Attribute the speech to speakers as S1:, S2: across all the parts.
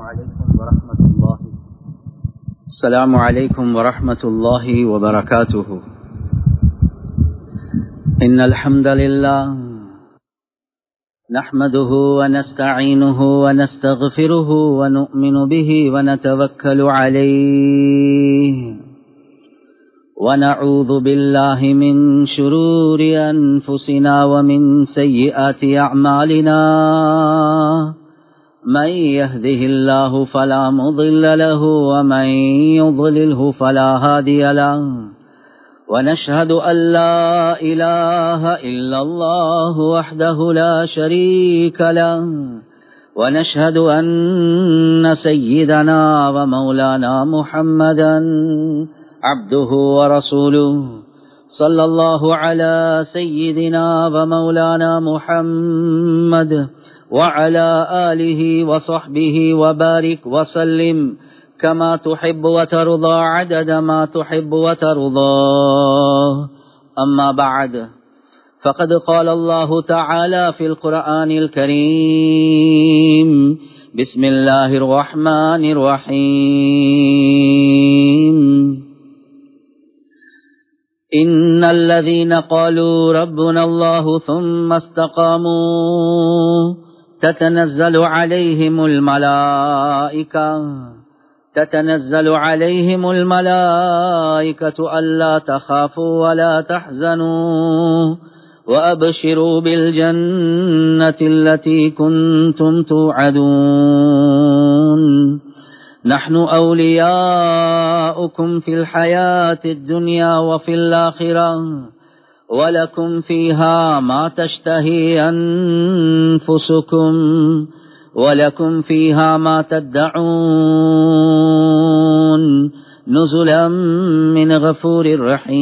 S1: عليكم ورحمة الله السلام عليكم ورحمة الله وبركاته إن الحمد لله نحمده ونستعينه ونستغفره ونؤمن به ونتوكل عليه ونعوذ بالله من شرور أنفسنا ومن سيئات أعمالنا من يهده الله فلا مضل له ومن يضلله فلا هادي له ونشهد أن لا إله إلا الله وحده لا شريك له ونشهد أن سيدنا ومولانا محمدا عبده ورسوله صلى الله على سيدنا ومولانا محمد وعلى آله وصحبه وبارك وسلم كما تحب وترضى عدد ما تحب وترضى أما بعد فقد قال الله تعالى في القرآن الكريم بسم الله الرحمن الرحيم إن الذين قالوا ربنا الله ثم استقاموا تتنزل عليهم الملائكة تتنزل عليهم الملائكة ألا تخافوا ولا تحزنوا وأبشروا بالجنة التي كنتم توعدون نحن أولياؤكم في الحياة الدنيا وفي الآخرة ولكم فيها ما تشتهي أنفسكم ولكم فيها ما تدعون نزلا من غفور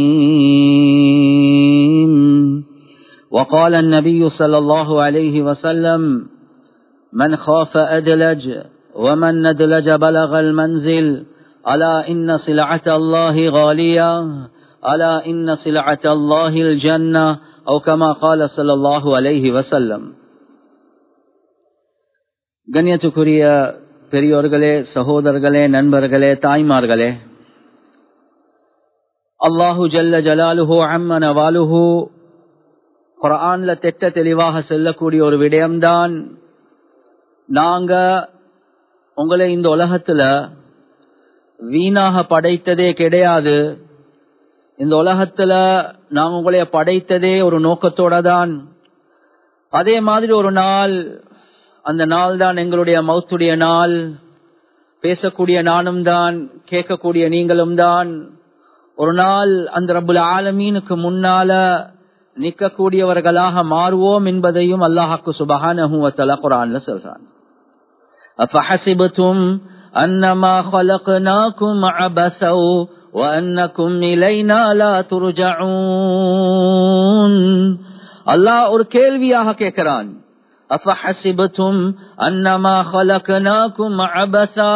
S1: رحيم وقال النبي صلى الله عليه وسلم من خاف أدلج ومن ندلج بلغ المنزل ألا إن سلعة الله غالية ألا إن سلعة الله الجنة أو كما قال صلى الله عليه وسلم கண்ணியத்துக்குரிய பெரியோர்களே சகோதரர்களே நண்பர்களே தாய்மார்களே அல்லாஹு ஜல்ல ஜலாலுஹோ அம்மன வாலுஹு குரான்ல திட்ட தெளிவாக செல்லக்கூடிய ஒரு விடயம்தான் நாங்க உங்களை இந்த உலகத்துல வீணாக படைத்ததே கிடையாது இந்த உலகத்துல நாங்க உங்களைய படைத்ததே ஒரு நோக்கத்தோட தான் அதே மாதிரி ஒரு நாள் அந்த நாள் தான் எங்களுடைய மௌத்துடைய நாள் பேசக்கூடிய நானும் தான் கேட்கக்கூடிய நீங்களும் தான் ஒரு நாள் அந்த ரபுல் ஆலமீனுக்கு முன்னால நிற்கக்கூடியவர்களாக மாறுவோம் என்பதையும் அல்லாஹாக்கு சுபஹானஹுவத்தல குரான்ல சொல்றான் أفحسبتم أنما خلقناكم عبثا وأنكم إلينا لا ترجعون அல்லாஹ் ஒரு கேள்வியாக கேட்கிறான் أفحسبتم أنما خلقناكم عبثا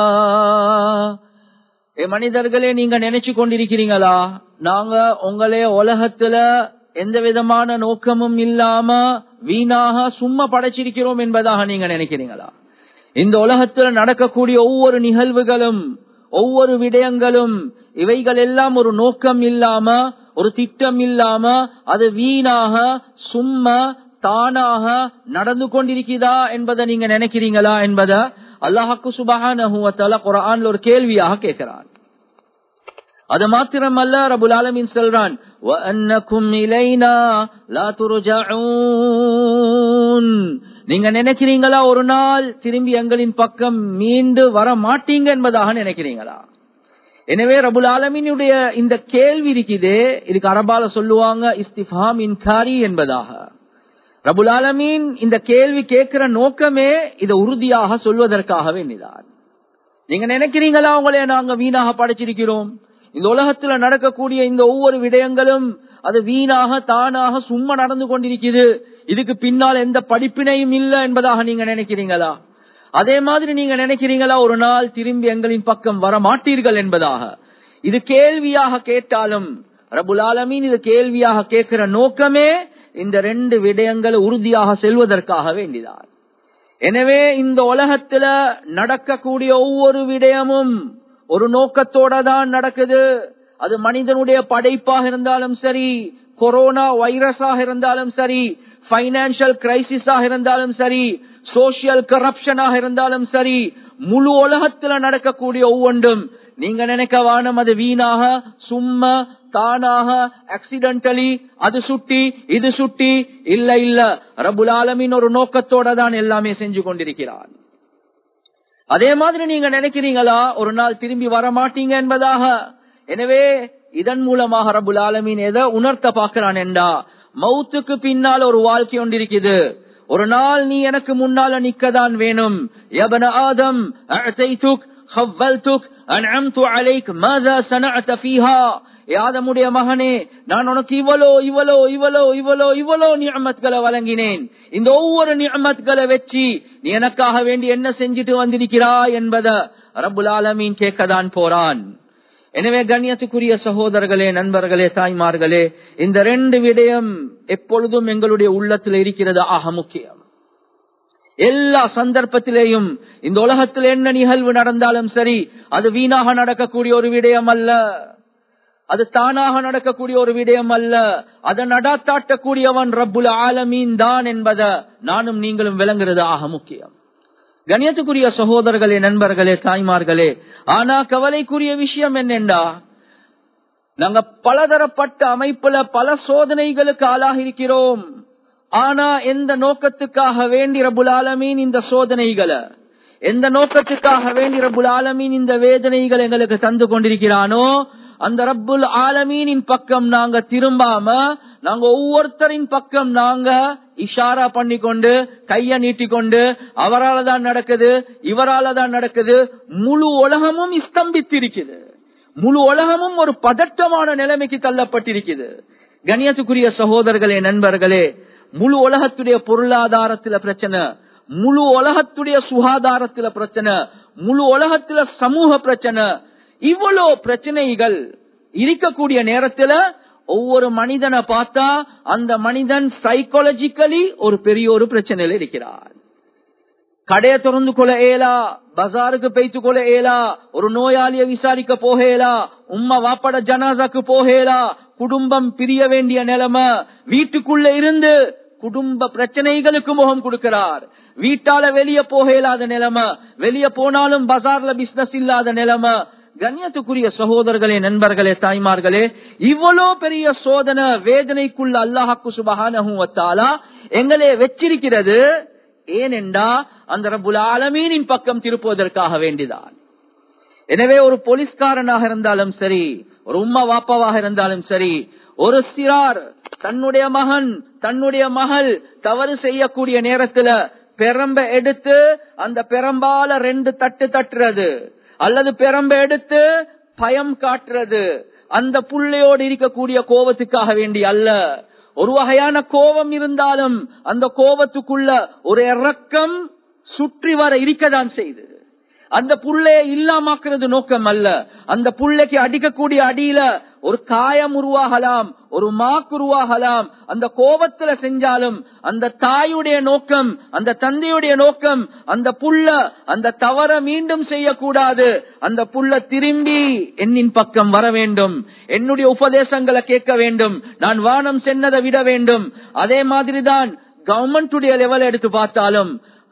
S1: ஏ மனிதர்களே நீங்க நினைச்சு கொண்டிருக்கிறீங்களா நாங்க உங்களே உலகத்துல எந்த விதமான நோக்கமும் இல்லாம வீணாக சும்மா படைச்சிருக்கிறோம் என்பதாக நீங்க நினைக்கிறீங்களா இந்த உலகத்துல நடக்கக்கூடிய ஒவ்வொரு நிகழ்வுகளும் ஒவ்வொரு விடயங்களும் இவைகள் எல்லாம் ஒரு நோக்கம் இல்லாம ஒரு திட்டம் இல்லாம அது வீணாக சும்மா தானாக நடந்து கொண்டிருக்கிறதா என்பதை நீங்க நினைக்கிறீங்களா என்பத அல்லாஹாக்கு சுபகான குரான்ல ஒரு கேள்வியாக கேட்கிறான் அது மாத்திரமல்ல ரபுல் ஆலமின் சொல்றான் நீங்க நினைக்கிறீங்களா ஒரு நாள் திரும்பி எங்களின் பக்கம் மீண்டு வர மாட்டீங்க என்பதாக நினைக்கிறீங்களா எனவே ரபுல் ஆலமினுடைய இந்த கேள்வி இருக்குதே இதுக்கு அரபால சொல்லுவாங்க இஸ்திஃபாம் இன்காரி என்பதாக ரபுல் ஆலமீன் இந்த கேள்வி கேட்கிற நோக்கமே இதை உறுதியாக சொல்வதற்காக வேண்டிதான் நீங்க நினைக்கிறீங்களா உங்களே நாங்க வீணாக படைச்சிருக்கிறோம் இந்த உலகத்துல நடக்கக்கூடிய இந்த ஒவ்வொரு விடயங்களும் அது வீணாக தானாக சும்மா நடந்து கொண்டிருக்குது இதுக்கு பின்னால் எந்த படிப்பினையும் இல்லை என்பதாக நீங்க நினைக்கிறீங்களா அதே மாதிரி நீங்க நினைக்கிறீங்களா ஒரு நாள் திரும்பி எங்களின் பக்கம் வர மாட்டீர்கள் என்பதாக இது கேள்வியாக கேட்டாலும் ரபுல் ஆலமீன் இது கேள்வியாக கேட்கிற நோக்கமே இந்த ரெண்டு விடயங்களை உறுதியாக செல்வதற்காக வேண்டிதான் எனவே இந்த உலகத்துல நடக்கக்கூடிய ஒவ்வொரு விடயமும் ஒரு நோக்கத்தோட தான் நடக்குது அது மனிதனுடைய படைப்பாக இருந்தாலும் சரி கொரோனா வைரஸாக இருந்தாலும் சரி பைனான்சியல் கிரைசிஸாக இருந்தாலும் சரி சோசியல் கரப்ஷனாக இருந்தாலும் சரி முழு உலகத்துல நடக்கக்கூடிய ஒவ்வொன்றும் நீங்க நினைக்க வானம் அது வீணாக சும்மா தானாக ஆக்சிடென்டலி அது சுட்டி இது சுட்டி இல்ல இல்ல ரபுல் ஆலமின் ஒரு நோக்கத்தோட தான் எல்லாமே செஞ்சு கொண்டிருக்கிறார் அதே மாதிரி நீங்க நினைக்கிறீங்களா ஒரு நாள் திரும்பி வர மாட்டீங்க என்பதாக எனவே இதன் மூலமாக ரபுல் ஆலமீன் எதை உணர்த்த பாக்குறான் என்றா மவுத்துக்கு பின்னால் ஒரு வாழ்க்கை ஒன்றிருக்குது ஒரு நாள் நீ எனக்கு முன்னால நிக்கதான் வேணும் யபன ஆதம் அஅதைதுக் ஹவ்வல்துக் அன்அம்து அலைக் மாதா சனஅத ஃபீஹா யாதமுடைய மகனே நான் உனக்கு இவ்வளோ இவ்வளோ இவ்வளோ இவ்வளோ இவ்வளோ நியமத்களை வழங்கினேன் இந்த ஒவ்வொரு நியமத்களை வச்சு நீ எனக்காக வேண்டி என்ன செஞ்சுட்டு வந்திருக்கிறாய் என்பத ரபுல் ஆலமீன் கேட்கதான் போறான் எனவே கண்ணியத்துக்குரிய சகோதரர்களே நண்பர்களே தாய்மார்களே இந்த ரெண்டு விடயம் எப்பொழுதும் எங்களுடைய உள்ளத்தில் இருக்கிறது ஆக முக்கியம் எல்லா சந்தர்ப்பத்திலேயும் இந்த உலகத்தில் என்ன நிகழ்வு நடந்தாலும் சரி அது வீணாக நடக்கக்கூடிய ஒரு விடயம் அல்ல அது தானாக நடக்கக்கூடிய ஒரு விடயம் அல்ல அதை நடாத்தாட்டக்கூடியவன் ரப்புல் ஆலமீன் தான் என்பதை நானும் நீங்களும் விளங்குறது ஆக முக்கியம் கணியத்துக்குரிய சகோதரர்களே நண்பர்களே தாய்மார்களே ஆனா கவலைக்குரிய விஷயம் என்னென்றா நாங்க பலதரப்பட்ட அமைப்புல பல சோதனைகளுக்கு ஆளாக இருக்கிறோம் ஆனா எந்த நோக்கத்துக்காக வேண்டி ரபுல் ஆலமீன் இந்த சோதனைகளை எந்த நோக்கத்துக்காக வேண்டி ரபுல் ஆலமீன் இந்த வேதனைகள் எங்களுக்கு தந்து கொண்டிருக்கிறானோ அந்த ரப்புல் ஆலமீனின் பக்கம் நாங்க திரும்பாம நாங்க ஒவ்வொருத்தரின் பக்கம் நாங்க இஷாரா பண்ணி கொண்டு கைய நீட்டிக்கொண்டு அவரால தான் நடக்குது இவரால தான் நடக்குது முழு உலகமும் ஸ்தம்பித்திருக்குது முழு உலகமும் ஒரு பதட்டமான நிலைமைக்கு தள்ளப்பட்டிருக்குது கணியத்துக்குரிய சகோதரர்களே நண்பர்களே முழு உலகத்துடைய பொருளாதாரத்துல பிரச்சனை முழு உலகத்துடைய சுகாதாரத்துல பிரச்சனை முழு உலகத்துல சமூக பிரச்சனை இவ்வளவு பிரச்சனைகள் இருக்கக்கூடிய நேரத்துல ஒவ்வொரு மனிதனை பார்த்தா அந்த மனிதன் சைக்காலஜிக்கலி ஒரு பெரிய ஒரு பிரச்சனையில இருக்கிறார் கடையை திறந்து கொள்ள ஏலா பஜாருக்கு பெய்த்து கொள்ள ஏலா ஒரு நோயாளிய விசாரிக்க போகேலா உம்மா வாப்பட ஜனாசாக்கு போகேலா குடும்பம் பிரிய வேண்டிய நிலைமை வீட்டுக்குள்ள இருந்து குடும்ப பிரச்சனைகளுக்கு முகம் கொடுக்கிறார் வீட்டால வெளிய போக இல்லாத நிலைமை வெளிய போனாலும் பஜார்ல பிசினஸ் இல்லாத நிலைமை கண்ணியத்துக்குரிய சகோதரர்களே நண்பர்களே தாய்மார்களே இவ்வளோ பெரிய சோதனை வேதனைக்குள்ள அல்லாஹாக்கு சுபகானா எங்களே வச்சிருக்கிறது ஏனென்றா அந்த ரபுல் ஆலமீனின் பக்கம் திருப்புவதற்காக வேண்டிதான் எனவே ஒரு போலீஸ்காரனாக இருந்தாலும் சரி ஒரு உம்மா வாப்பாவாக இருந்தாலும் சரி ஒரு சிறார் தன்னுடைய மகன் தன்னுடைய மகள் தவறு செய்யக்கூடிய நேரத்துல பெரம்ப எடுத்து அந்த பெரம்பால ரெண்டு தட்டு தட்டுறது அல்லது பெரம்ப எடுத்து பயம் காட்டுறது அந்த புள்ளையோடு இருக்கக்கூடிய கோபத்துக்காக வேண்டி அல்ல ஒரு வகையான கோபம் இருந்தாலும் அந்த கோபத்துக்குள்ள ஒரு இறக்கம் சுற்றி வர இருக்கதான் செய்து அந்த புள்ளைய இல்லாமாக்குறது நோக்கம் அல்ல அந்த புள்ளைக்கு அடிக்கக்கூடிய அடியில ஒரு காயம் உருவாகலாம் ஒரு மாக்கு உருவாகலாம் அந்த கோபத்துல செஞ்சாலும் அந்த தாயுடைய நோக்கம் அந்த தந்தையுடைய நோக்கம் அந்த புள்ள அந்த தவற மீண்டும் செய்யக்கூடாது அந்த புள்ள திரும்பி என்னின் பக்கம் வர வேண்டும் என்னுடைய உபதேசங்களை கேட்க வேண்டும் நான் வானம் சென்னதை விட வேண்டும் அதே மாதிரிதான் கவர்மெண்டுடைய லெவல் எடுத்து பார்த்தாலும்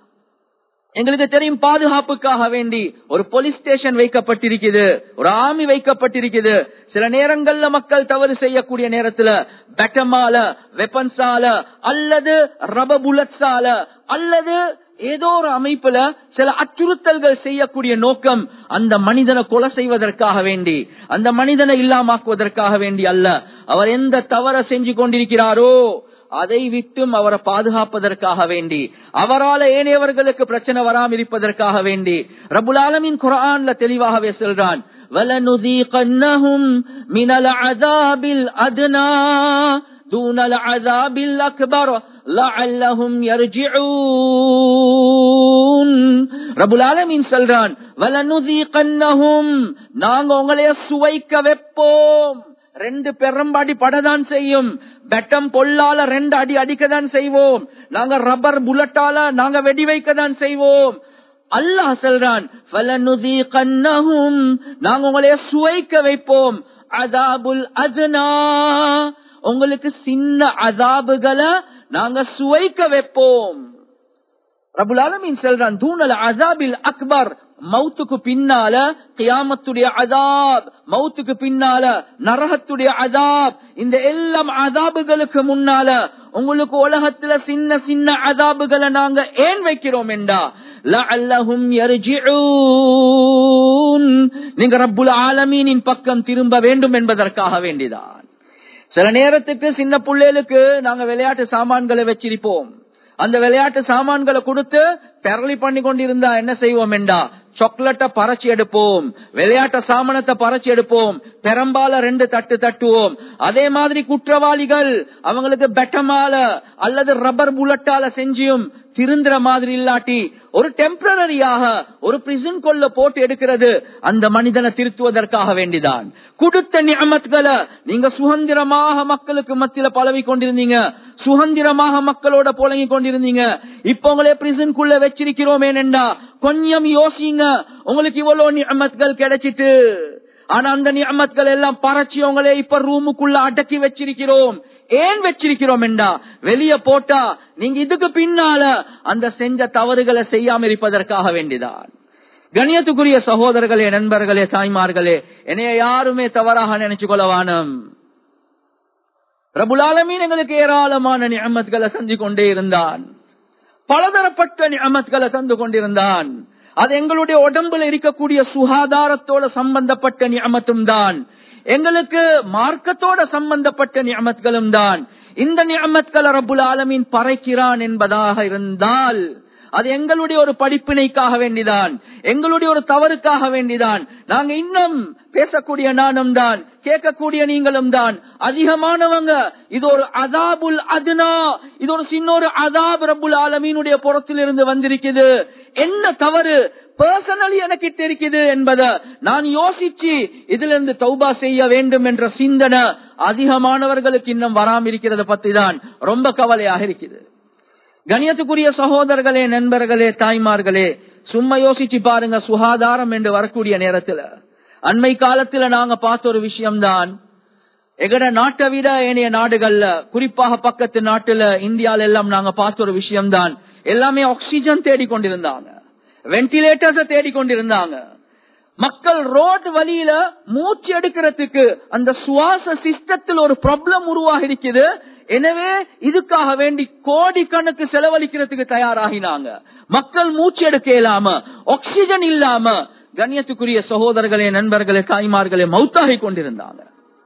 S1: எங்களுக்கு தெரியும் பாதுகாப்புக்காக வேண்டி ஒரு போலீஸ் ஸ்டேஷன் வைக்கப்பட்டிருக்குது ஒரு ஆர்மி வைக்கப்பட்டிருக்குது சில நேரங்கள்ல மக்கள் தவறு செய்யக்கூடிய நேரத்துல பெட்டமால வெப்பன்ஸால அல்லது ரப புல்லட்ஸால அல்லது ஏதோ ஒரு அமைப்புல சில அச்சுறுத்தல்கள் செய்யக்கூடிய நோக்கம் அந்த மனிதனை கொலை செய்வதற்காக வேண்டி அந்த மனிதனை இல்லாமாக்குவதற்காக வேண்டி அல்ல அவர் எந்த தவற செஞ்சு கொண்டிருக்கிறாரோ அதை விட்டும் அவரை பாதுகாப்பதற்காக வேண்டி அவரால் ஏனையவர்களுக்கு பிரச்சனை வராமல் இருப்பதற்காக வேண்டி ரபுல் ஆலமின் குரான்ல தெளிவாகவே சொல்றான் وَلَنُذِيقَنَّهُمْ مِنَ الْعَذَابِ الْأَدْنَى دُونَ الْعَذَابِ الْأَكْبَرِ لَعَلَّهُمْ يَرْجِعُونَ ரபுல் ஆலமீன் சொல்றான் وَلَنُذِيقَنَّهُمْ நாங்க உங்களைய சுவைக்க வைப்போம் ரெண்டு பெரம்பாடி படதான் செய்யும் பெட்டம் பொல்லால ரெண்டு அடி அடிக்கதான் செய்வோம் நாங்க ரப்பர் புல்லட்டால நாங்க வெடி வைக்கதான் செய்வோம் அல்லாஹ் சொல்றான் "ஃபலனுதீகன்னஹும்", நாங்க உங்களை சுவைக்க வைப்போம் அதாபுல் அஜ்னா உங்களுக்கு சின்ன அதாபுகளை நாங்க சுவைக்க வைப்போம் ரபுல் ஆலமீன் செல்றான் தூணல் அசாபில் அக்பர் மௌத்துக்கு பின்னால கியாமத்துடைய அதாப் மௌத்துக்கு பின்னால நரகத்துடைய அதாப் இந்த எல்லாம் அதாபுகளுக்கு முன்னால உங்களுக்கு உலகத்துல சின்ன சின்ன அதாபுகளை நாங்க ஏன் வைக்கிறோம் என்றா லஅல்லஹும் யர்ஜிஊன் நீங்க ரப்புல் ஆலமீனின் பக்கம் திரும்ப வேண்டும் என்பதற்காக வேண்டிதான் சில நேரத்துக்கு சின்ன பிள்ளைகளுக்கு நாங்க விளையாட்டு சாமான்களை வச்சிருப்போம் அந்த விளையாட்டு சாமான்களை கொடுத்து பெரளி பண்ணி கொண்டிருந்தா என்ன செய்வோம் என்றா சாக்லேட்டை பறச்சு எடுப்போம் விளையாட்ட சாமானத்தை பறச்சு எடுப்போம் பெரம்பால ரெண்டு தட்டு தட்டுவோம் அதே மாதிரி குற்றவாளிகள் அவங்களுக்கு பெட்டமால அல்லது ரப்பர் புல்லட்டால செஞ்சியும் திருந்துற மாதிரி இல்லாட்டி ஒரு டெம்பரரியாக ஒரு பிரிசன் கொள்ள போட்டு எடுக்கிறது அந்த மனிதனை திருத்துவதற்காக வேண்டிதான் கொடுத்த நியமத்களை நீங்க சுதந்திரமாக மக்களுக்கு மத்தியில பழவி கொண்டிருந்தீங்க சுதந்திரமாக மக்களோட புழங்கி கொண்டிருந்தீங்க இப்ப உங்களே பிரிசனுக்குள்ள வச்சிருக்கிறோம் ஏனெண்டா கொஞ்சம் யோசிங்க உங்களுக்கு இவ்வளவு நியமத்கள் கிடைச்சிட்டு ஆனா அந்த நியமத்கள் எல்லாம் பறச்சு உங்களே இப்ப ரூமுக்குள்ள அடக்கி வச்சிருக்கிறோம் ஏன் வச்சிருக்கிறோம் என்றா வெளிய போட்டா நீங்க இதுக்கு பின்னால அந்த செஞ்ச தவறுகளை செய்யாம இருப்பதற்காக வேண்டிதான் கணியத்துக்குரிய சகோதரர்களே நண்பர்களே தாய்மார்களே என்னைய யாருமே தவறாக நினைச்சு கொள்ளவானம் பிரபுலாலமீன் எங்களுக்கு ஏராளமான நியமத்களை செஞ்சு கொண்டே இருந்தான் பலதரப்பட்ட நியமத்களை தந்து கொண்டிருந்தான் அது எங்களுடைய உடம்புல இருக்கக்கூடிய சுகாதாரத்தோட சம்பந்தப்பட்ட நியமத்தும் தான் எங்களுக்கு மார்க்கத்தோட சம்பந்தப்பட்ட நியமத்களும் தான் இந்த நியமத்களை ரபுல் ஆலமீன் பறைக்கிறான் என்பதாக இருந்தால் அது எங்களுடைய ஒரு படிப்பினைக்காக வேண்டிதான் எங்களுடைய ஒரு தவறுக்காக வேண்டிதான் நாங்க இன்னும் பேசக்கூடிய நானும் தான் கேட்கக்கூடிய நீங்களும் தான் அதிகமானவங்க இது ஒரு அதாபுல் அதுனா இது ஒரு சின்ன ஒரு அதாப் ரபுல் ஆலமீனுடைய புறத்திலிருந்து வந்திருக்குது என்ன தவறு பர்சனலி எனக்கு தெரிக்குது என்பதை நான் யோசிச்சு இதுல இருந்து தௌபா செய்ய வேண்டும் என்ற சிந்தனை அதிகமானவர்களுக்கு இன்னும் வராம இருக்கிறத பத்தி தான் ரொம்ப கவலையாக இருக்குது கணியத்துக்குரிய சகோதரர்களே நண்பர்களே தாய்மார்களே சும்மா யோசிச்சு பாருங்க சுகாதாரம் என்று வரக்கூடிய நேரத்துல அண்மை காலத்துல நாங்க பார்த்த ஒரு விஷயம்தான் எங்கட நாட்டை விட ஏனைய நாடுகள்ல குறிப்பாக பக்கத்து நாட்டுல இந்தியால எல்லாம் நாங்க பார்த்த ஒரு விஷயம்தான் எல்லாமே ஆக்சிஜன் தேடிக்கொண்டிருந்தாங்க வென்டிலேட்டர்ஸ் தேடிக்கொண்டிருந்தாங்க மக்கள் ரோட் வழியில மூச்சு எடுக்கிறதுக்கு அந்த சுவாச சிஸ்டத்தில் ஒரு ப்ராப்ளம் உருவாகி இருக்குது எனவே இதுக்காக வேண்டி கோடிக்கணக்கு செலவழிக்கிறதுக்கு தயாராகினாங்க மக்கள் மூச்சு எடுக்க இல்லாம ஆக்சிஜன் இல்லாம கண்ணியத்துக்குரிய சகோதரர்களே நண்பர்களே தாய்மார்களே மௌத்தாகி கொண்டிருந்தாங்க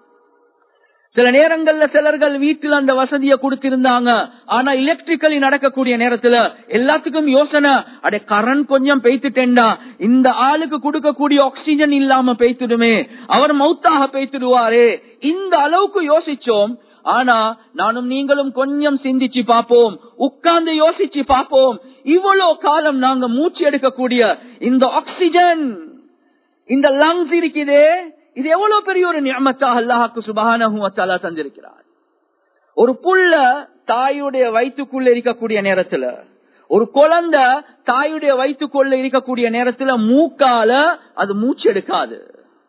S1: சில நேரங்கள்ல சிலர்கள் வீட்டில் அந்த வசதியை கொடுத்திருந்தாங்க ஆனா எலக்ட்ரிக்கலி நடக்கக்கூடிய நேரத்துல எல்லாத்துக்கும் யோசனை அடே கரண்ட் கொஞ்சம் பெய்த்துட்டேன்டா இந்த ஆளுக்கு கொடுக்கக்கூடிய ஆக்சிஜன் இல்லாம பெய்த்துடுமே அவர் மௌத்தாக பெய்த்துடுவாரே இந்த அளவுக்கு யோசிச்சோம் ஆனா நானும் நீங்களும் கொஞ்சம் சிந்திச்சு பார்ப்போம் உட்கார்ந்து யோசிச்சு பார்ப்போம் இவ்வளவு காலம் நாங்க மூச்சு எடுக்கக்கூடிய இந்த ஆக்சிஜன் இந்த லங்ஸ் இருக்குதே இது எவ்வளவு பெரிய ஒரு நியமத்தாக அல்லாஹாக்கு சுபகான தந்திருக்கிறார் ஒரு புள்ள தாயுடைய வயிற்றுக்குள்ள இருக்கக்கூடிய நேரத்துல ஒரு குழந்தை தாயுடைய வயிற்றுக்குள்ள இருக்கக்கூடிய நேரத்துல மூக்கால அது மூச்சு எடுக்காது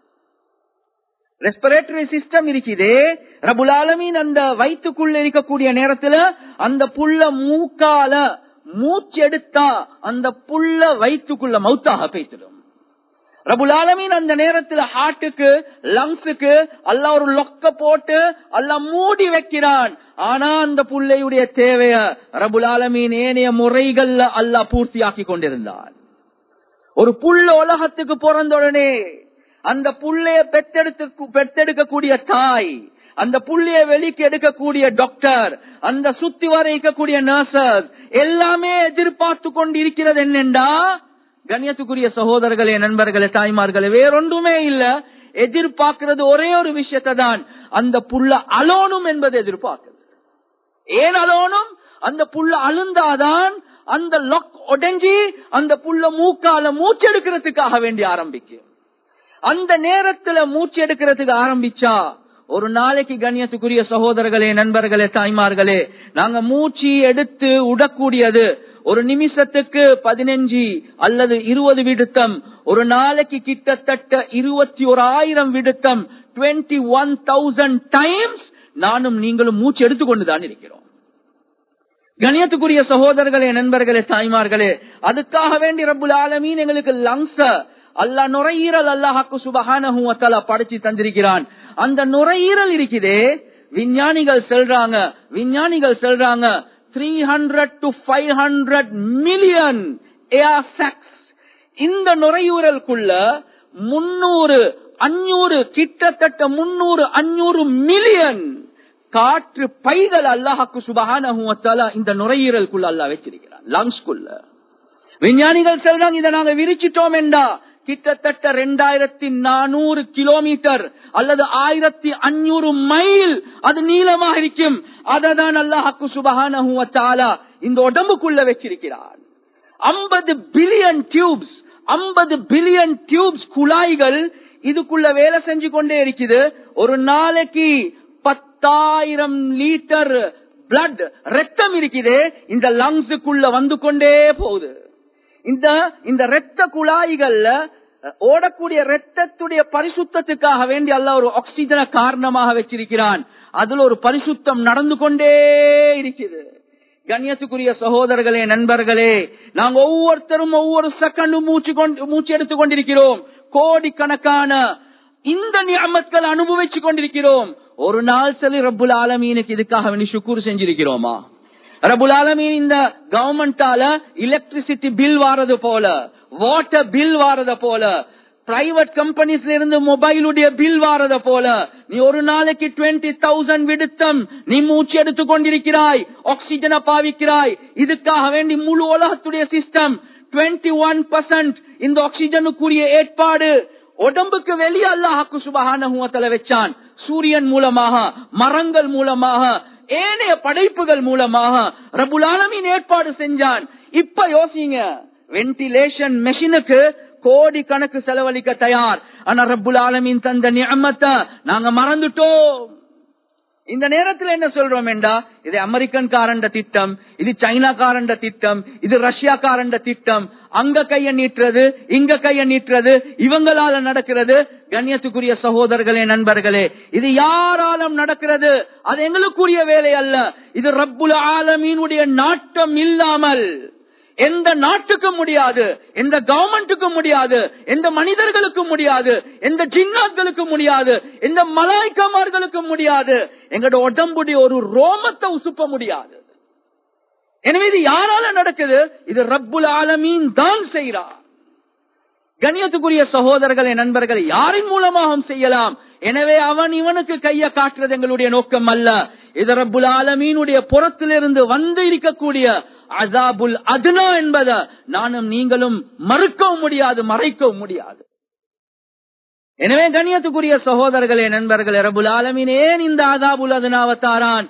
S1: ரெஸ்பிரேட்டரி சிஸ்டம் இருக்குதே ரபுல் ஆலமீன் அந்த வயிற்றுக்குள்ள இருக்கக்கூடிய நேரத்துல அந்த புள்ள மூக்கால மூச்சு எடுத்தா அந்த புள்ள வயிற்றுக்குள்ள மவுத்தாக பேசிடும் ரபுல் ஆலமீன் அந்த நேரத்துல ஹார்ட்டுக்கு லங்ஸுக்கு அல்ல ஒரு லொக்க போட்டு அல்ல மூடி வைக்கிறான் ஆனா அந்த புள்ளையுடைய தேவைய ரபுல் ஆலமீன் ஏனைய முறைகள்ல அல்ல பூர்த்தியாக்கி கொண்டிருந்தான் ஒரு புள்ள உலகத்துக்கு பிறந்த உடனே அந்த புள்ளைய பெத்தெடுத்து பெத்தெடுக்கக்கூடிய தாய் அந்த புள்ளைய வெளிக்கு எடுக்கக்கூடிய டாக்டர் அந்த சுத்தி வர இருக்கக்கூடிய நர்சஸ் எல்லாமே எதிர்பார்த்து கொண்டு இருக்கிறது என்னென்றா கண்ணியத்துக்குரிய சகோதரர்களே நண்பர்களே தாய்மார்களே வேறொன்றுமே இல்ல எதிர்பார்க்கிறது ஒரே ஒரு விஷயத்தை தான் அந்த புள்ள அலோனும் என்பது எதிர்பார்க்கிறது ஏன் அலோனும் அந்த புள்ள அழுந்தாதான் அந்த லொக் உடஞ்சி அந்த புள்ள மூக்கால மூச்செடுக்கிறதுக்காக வேண்டி ஆரம்பிக்கும் அந்த நேரத்துல மூச்சு எடுக்கிறதுக்கு ஆரம்பிச்சா ஒரு நாளைக்கு கண்ணியத்துக்குரிய சகோதரர்களே நண்பர்களே தாய்மார்களே நாங்க மூச்சு எடுத்து உடக்கூடியது ஒரு நிமிஷத்துக்கு பதினஞ்சு அல்லது இருபது விடுத்தம் ஒரு நாளைக்கு கிட்டத்தட்ட இருபத்தி ஒரு ஆயிரம் விடுத்தம் டுவெண்ட்டி ஒன் தௌசண்ட் டைம்ஸ் நானும் நீங்களும் மூச்சு எடுத்துக்கொண்டுதான் இருக்கிறோம் கணியத்துக்குரிய சகோதரர்களே நண்பர்களே தாய்மார்களே அதுக்காக வேண்டி ரப்புல் ஆலமீன் எங்களுக்கு லங்ஸ அல்லா நுரையீரல் அல்லாஹாக்கு சுபகான படைச்சு தந்திருக்கிறான் அந்த நுரையீரல் இருக்குதே விஞ்ஞானிகள் செல்றாங்க விஞ்ஞானிகள் செல்றாங்க three hundred to five hundred million இந்த நுரையீரலுக்குள்ள முன்னூறு அஞ்சூறு கிட்டத்தட்ட முன்னூறு அஞ்சூறு மில்லியன் காற்று பைதல் அல்லாஹாக்கு சுபகான இந்த நுரையீரலுக்குள்ள அல்லா வச்சிருக்கிறான் லங்ஸ்குள்ள விஞ்ஞானிகள் சொல்றாங்க இதை நாங்க விரிச்சிட்டோம் என்றா கிட்டத்தட்ட ரெண்டாயிரத்தி நானூறு கிலோமீட்டர் அல்லது ஆயிரத்தி அஞ்சூறு மைல் அது நீளமாக இருக்கும் அதை தான் அல்லாஹாக்கு சுபகான இந்த உடம்புக்குள்ள வச்சிருக்கிறான் ஐம்பது பில்லியன் டியூப்ஸ் ஐம்பது பில்லியன் டியூப்ஸ் குழாய்கள் இதுக்குள்ள வேலை செஞ்சு கொண்டே இருக்குது ஒரு நாளைக்கு பத்தாயிரம் லிட்டர் பிளட் ரத்தம் இருக்குது இந்த லங்ஸுக்குள்ள வந்து கொண்டே போகுது இந்த இந்த ரத்த குழாய்கள்ல ஓடக்கூடிய ரத்தத்துடைய பரிசுத்தத்துக்காக வேண்டி அல்ல ஒரு ஆக்சிஜனை காரணமாக வச்சிருக்கிறான் அதுல ஒரு பரிசுத்தம் நடந்து கொண்டே இருக்குது கண்ணியத்துக்குரிய சகோதரர்களே நண்பர்களே நாங்க ஒவ்வொருத்தரும் ஒவ்வொரு செகண்டும் மூச்சு கொண்டு மூச்சு எடுத்துக் கொண்டிருக்கிறோம் கோடிக்கணக்கான இந்த நியமத்தில் அனுபவிச்சு கொண்டிருக்கிறோம் ஒரு நாள் சரி ரப்புல் ஆலமீனுக்கு இதுக்காக வேண்டி சுக்கூர் செஞ்சிருக்கிறோமா ரபுல் ஆலமீன் இந்த கவர்மெண்டால எலக்ட்ரிசிட்டி பில் வாரது போல வாட்டர் பில் வாரத போல பிரைவேட் கம்பெனிஸ்ல இருந்து மொபைலுடைய பில் வாரத போல நீ ஒரு நாளைக்கு டுவெண்ட்டி தௌசண்ட் விடுத்தம் நீ மூச்சு எடுத்துக் கொண்டிருக்கிறாய் ஆக்சிஜனை பாவிக்கிறாய் இதுக்காக வேண்டி முழு உலகத்துடைய சிஸ்டம் டுவெண்ட்டி ஒன் பர்சன்ட் இந்த ஆக்சிஜனுக்குரிய ஏற்பாடு உடம்புக்கு வெளியே அல்லாஹாக்கு சுபகான வச்சான் சூரியன் மூலமாக மரங்கள் மூலமாக ஏனைய படைப்புகள் மூலமாக ரபுல் ஆலமின் ஏற்பாடு செஞ்சான் இப்ப யோசிங்க வென்டிலேஷன் மெஷினுக்கு கோடி கணக்கு செலவழிக்க தயார் ஆனா ரப்புல் ஆலமின் தந்த நியமத்தை நாங்க மறந்துட்டோம் இந்த நேரத்தில் என்ன சொல்றோம் என்றா இது அமெரிக்கன் காரண்ட திட்டம் இது சைனா காரண்ட திட்டம் இது ரஷ்யா காரண்ட திட்டம் அங்க கைய நீட்டுறது இங்க கைய நீட்டுறது இவங்களால நடக்கிறது கண்ணியத்துக்குரிய சகோதரர்களே நண்பர்களே இது யாராலும் நடக்கிறது அது எங்களுக்குரிய வேலை அல்ல இது ரப்புல் ஆலமீனுடைய நாட்டம் இல்லாமல் எந்த நாட்டுக்கும் முடியாது எந்த கவர்மெண்ட்டுக்கும் முடியாது எந்த மனிதர்களுக்கும் முடியாது எந்த ஜின்னாத்களுக்கும் முடியாது எந்த மலாய்க்கமார்களுக்கும் முடியாது எங்களோட உடம்புடைய ஒரு ரோமத்தை உசுப்ப முடியாது எனவே இது யாரால நடக்குது இது ரப்புல் ஆலமீன் தான் செய்யறார் கண்ணியத்துக்குரிய சகோதரர்களே நண்பர்கள் யாரின் மூலமாகவும் செய்யலாம் எனவே அவன் இவனுக்கு கைய காட்டுறது எங்களுடைய நோக்கம் அல்ல இது ரப்புல் ஆலமீனுடைய புறத்திலிருந்து வந்து இருக்கக்கூடிய அசாபுல் அதுனா என்பதை நானும் நீங்களும் மறுக்கவும் முடியாது மறைக்கவும் முடியாது எனவே கண்ணியத்துக்குரிய சகோதரர்களே நண்பர்களே ரபுல் ஆலமீன் ஏன் இந்த அதாபுல் அதுனாவத்தாரான்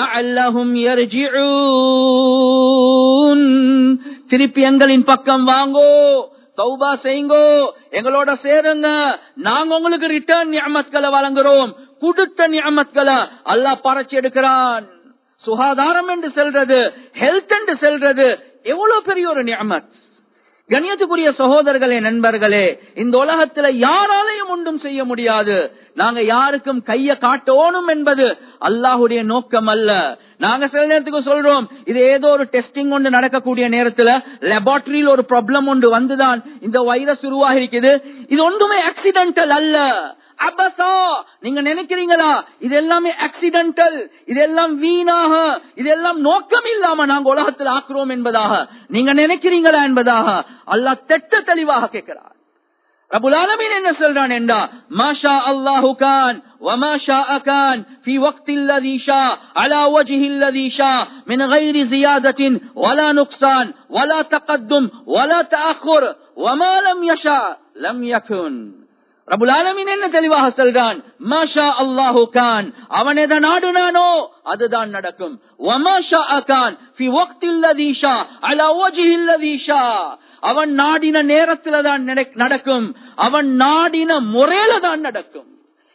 S1: திருப்பி எங்களின் பக்கம் வாங்கோ தௌபா செய்யுங்கோ எங்களோட சேருங்க நாங்க உங்களுக்கு ரிட்டர்ன் நியமத்களை வழங்குறோம் கொடுத்த நியமத்களை அல்லாஹ் பறச்சு எடுக்கிறான் சுகாதாரம் என்று செல்றது ஹெல்த் என்று செல்றது எவ்வளவு பெரிய ஒரு நியமத் கண்ணியத்துக்குரிய சகோதரர்களே நண்பர்களே இந்த உலகத்துல யாராலையும் ஒன்றும் செய்ய முடியாது நாங்க யாருக்கும் கைய காட்டோணும் என்பது அல்லாஹுடைய நோக்கம் அல்ல நாங்க சில நேரத்துக்கு சொல்றோம் இது ஏதோ ஒரு டெஸ்டிங் ஒன்று நடக்கக்கூடிய நேரத்துல லெபார்டரியில் ஒரு ப்ராப்ளம் ஒன்று வந்துதான் இந்த வைரஸ் உருவாகி இருக்குது இது ஒன்றுமே ஆக்சிடென்டல் அல்ல அபசா நீங்க நினைக்கிறீங்களா இது எல்லாமே ஆக்சிடென்டல் இதெல்லாம் வீணாக இதெல்லாம் நோக்கம் இல்லாம நாங்க உலகத்தில் ஆக்குறோம் என்பதாக நீங்க நினைக்கிறீங்களா என்பதாக அல்லாஹ் தெட்ட தெளிவாக கேட்கிறார் ரபுல் ஆலமீன் என்ன சொல்றான் என்றா மாஷா அல்லாஹு கான் وما شاء كان في وقت الذي شاء على وجه الذي شاء من غير زيادة ولا نقصان ولا تقدم ولا تأخر وما لم يشاء لم يكن ரபுல் ஆலமின் என்ன தெளிவாக சொல்றான் மாஷா அல்லாஹு கான் அவன் எதை நாடுனானோ அதுதான் நடக்கும் வமாஷா அகான் ஃபி வக்தில்லதி ஷா அலா வஜிஹில்லதி ஷா அவன் நாடின நேரத்துல தான் நடக்கும் அவன் நாடின முறையில தான் நடக்கும்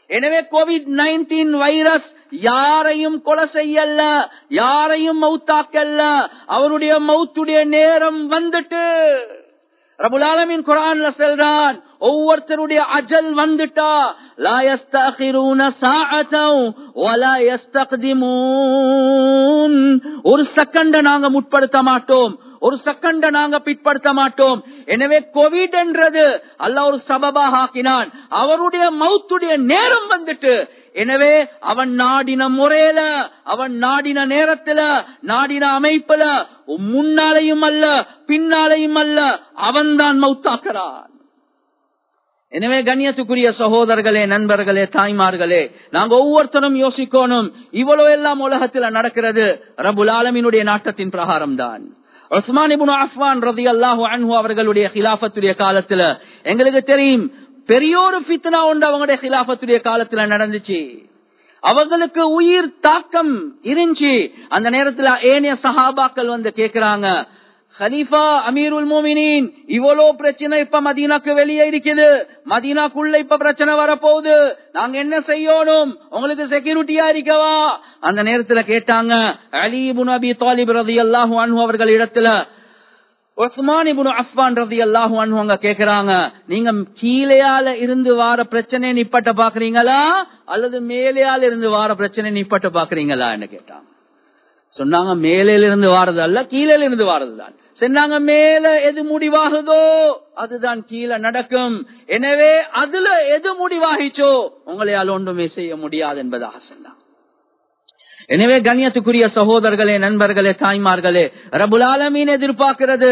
S1: எனவே கோவிட் நைன்டீன் வைரஸ் யாரையும் கொலை செய்யல யாரையும் மௌத்தாக்கல்ல அவருடைய மௌத்துடைய நேரம் வந்துட்டு ரபுலாலமின் குரான்ல செல்றான் ஒவ்வொருத்தருடைய அஜல் வந்துட்டா லா யஸ்தகிரூன சாஅத்தம் வலா யஸ்தக்திமூன் ஒரு செகண்ட நாங்க முற்படுத்த மாட்டோம் ஒரு செகண்ட நாங்க பிற்படுத்த மாட்டோம் எனவே கோவிட் என்றது அல்ல ஒரு சபபாக ஆக்கினான் அவருடைய மௌத்துடைய நேரம் வந்துட்டு எனவே அவன் நாடின முறையில அவன் நாடின நேரத்துல நாடின அமைப்புல முன்னாலையும் அல்ல பின்னாலையும் அல்ல அவன்தான் மௌத்தாக்குறான் எனவே கண்ணியத்துக்குரிய சகோதரர்களே நண்பர்களே தாய்மார்களே நாங்க ஒவ்வொருத்தரும் யோசிக்கணும் இவ்வளவு எல்லாம் உலகத்துல நடக்கிறது ரபுல் ஆலமினுடைய நாட்டத்தின் பிரகாரம் தான் உஸ்மான் இபுன் அஃபான் ரதி அல்லாஹு அன்ஹு அவர்களுடைய ஹிலாபத்துடைய காலத்துல எங்களுக்கு தெரியும் பெரியோரு ஃபித்னா உண்டு அவங்களுடைய ஹிலாபத்துடைய காலத்துல நடந்துச்சு அவங்களுக்கு உயிர் தாக்கம் இருந்துச்சு அந்த நேரத்துல ஏனைய சஹாபாக்கள் வந்து கேக்குறாங்க ஹலீஃபா அமீருல் மோமினின் இவ்வளோ பிரச்சனை இப்ப மதீனாக்கு வெளியே இருக்குது மதீனாக்குள்ள இப்ப பிரச்சனை வரப்போகுது நாங்க என்ன செய்யணும் உங்களுக்கு செக்யூரிட்டியா இருக்கவா அந்த நேரத்துல கேட்டாங்க அலிபுன் அபி தாலிப் ரதி அல்லாஹு அன்ஹு அவர்கள் இடத்துல உஸ்மான் இபுன் அஃபான் ரதி அல்லாஹு அன்ஹு அங்க கேக்குறாங்க நீங்க கீழையால இருந்து வார பிரச்சனை நிப்பட்ட பாக்குறீங்களா அல்லது மேலையால இருந்து வார பிரச்சனை நிப்பட்ட பாக்குறீங்களா என்ன கேட்டாங்க சொன்னாங்க மேலையில இருந்து வாரது அல்ல கீழே இருந்து வாரதுதான் சொன்னாங்க மேல எது முடிவாகுதோ அதுதான் கீழே நடக்கும் எனவே அதுல எது முடிவாகிச்சோ உங்களையால் ஒன்றுமே செய்ய முடியாது என்பதாக சொன்னாங்க எனவே கண்ணியத்துக்குரிய சகோதரர்களே நண்பர்களே தாய்மார்களே ரபுலாலமீன் எதிர்பார்க்கிறது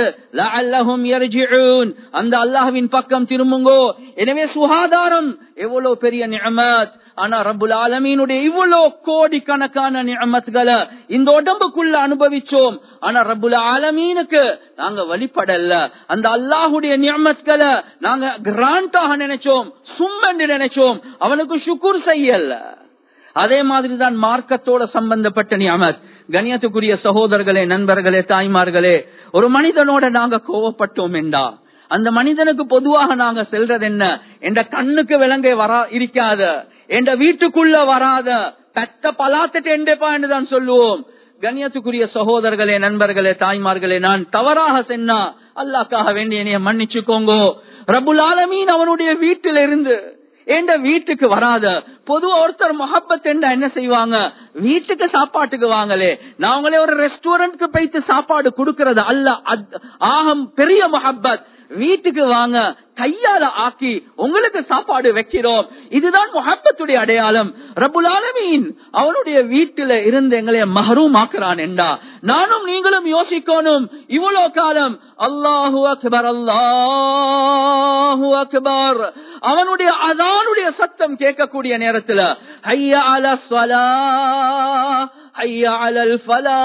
S1: அந்த அல்லாஹுவின் பக்கம் திரும்புங்கோ எனவே சுகாதாரம் எவ்வளவு பெரிய நியமத் ஆனா ரபுல் ஆலமீனுடைய இவ்வளவு கோடி கணக்கான நியமத்களை இந்த உடம்புக்குள்ள அனுபவிச்சோம் ஆனா ரபுல் ஆலமீனுக்கு நாங்க வழிபடல அந்த அல்லாஹுடைய நியமத்களை நாங்க கிராண்டாக நினைச்சோம் சும்மன்று நினைச்சோம் அவனுக்கு சுக்குர் செய்யல அதே மாதிரி தான் மார்க்கத்தோட சம்பந்தப்பட்ட நியமத் கணியத்துக்குரிய சகோதரர்களே நண்பர்களே தாய்மார்களே ஒரு மனிதனோட நாங்க கோவப்பட்டோம் என்றா அந்த மனிதனுக்கு பொதுவாக நாங்க செல்றது என்ன என்ற கண்ணுக்கு விலங்க வரா இருக்காத என்ற வீட்டுக்குள்ள வராத பெத்த பலாத்துட்டு என்றப்பா என்றுதான் சொல்லுவோம் கண்ணியத்துக்குரிய சகோதரர்களே நண்பர்களே தாய்மார்களே நான் தவறாக சென்னா அல்லாக்காக வேண்டிய என்னைய மன்னிச்சுக்கோங்கோ ரபுல் ஆலமீன் அவனுடைய வீட்டில இருந்து என்ற வீட்டுக்கு வராத பொதுவா ஒருத்தர் மொஹப்பத் என்றா என்ன செய்வாங்க வீட்டுக்கு சாப்பாட்டுக்கு வாங்கலே நான் உங்களே ஒரு ரெஸ்டாரண்ட்க்கு போயிட்டு சாப்பாடு கொடுக்கறது அல்ல ஆகம் பெரிய மொஹப்பத் வீட்டுக்கு வாங்க கையால ஆக்கி உங்களுக்கு சாப்பாடு வைக்கிறோம் இதுதான் முகப்பத்துடைய அடையாளம் ரபுல் ஆலமீன் அவனுடைய வீட்டில இருந்து எங்களை மஹரூம் ஆக்குறான் என்றா நானும் நீங்களும் யோசிக்கணும் இவ்வளவு காலம் அல்லாஹு அக்பர் அல்லாஹு அக்பர் அவனுடைய அதானுடைய சத்தம் கேட்கக்கூடிய நேரத்துல ஐயா அல ஸ்வலா ஐயா அலல் ஃபலா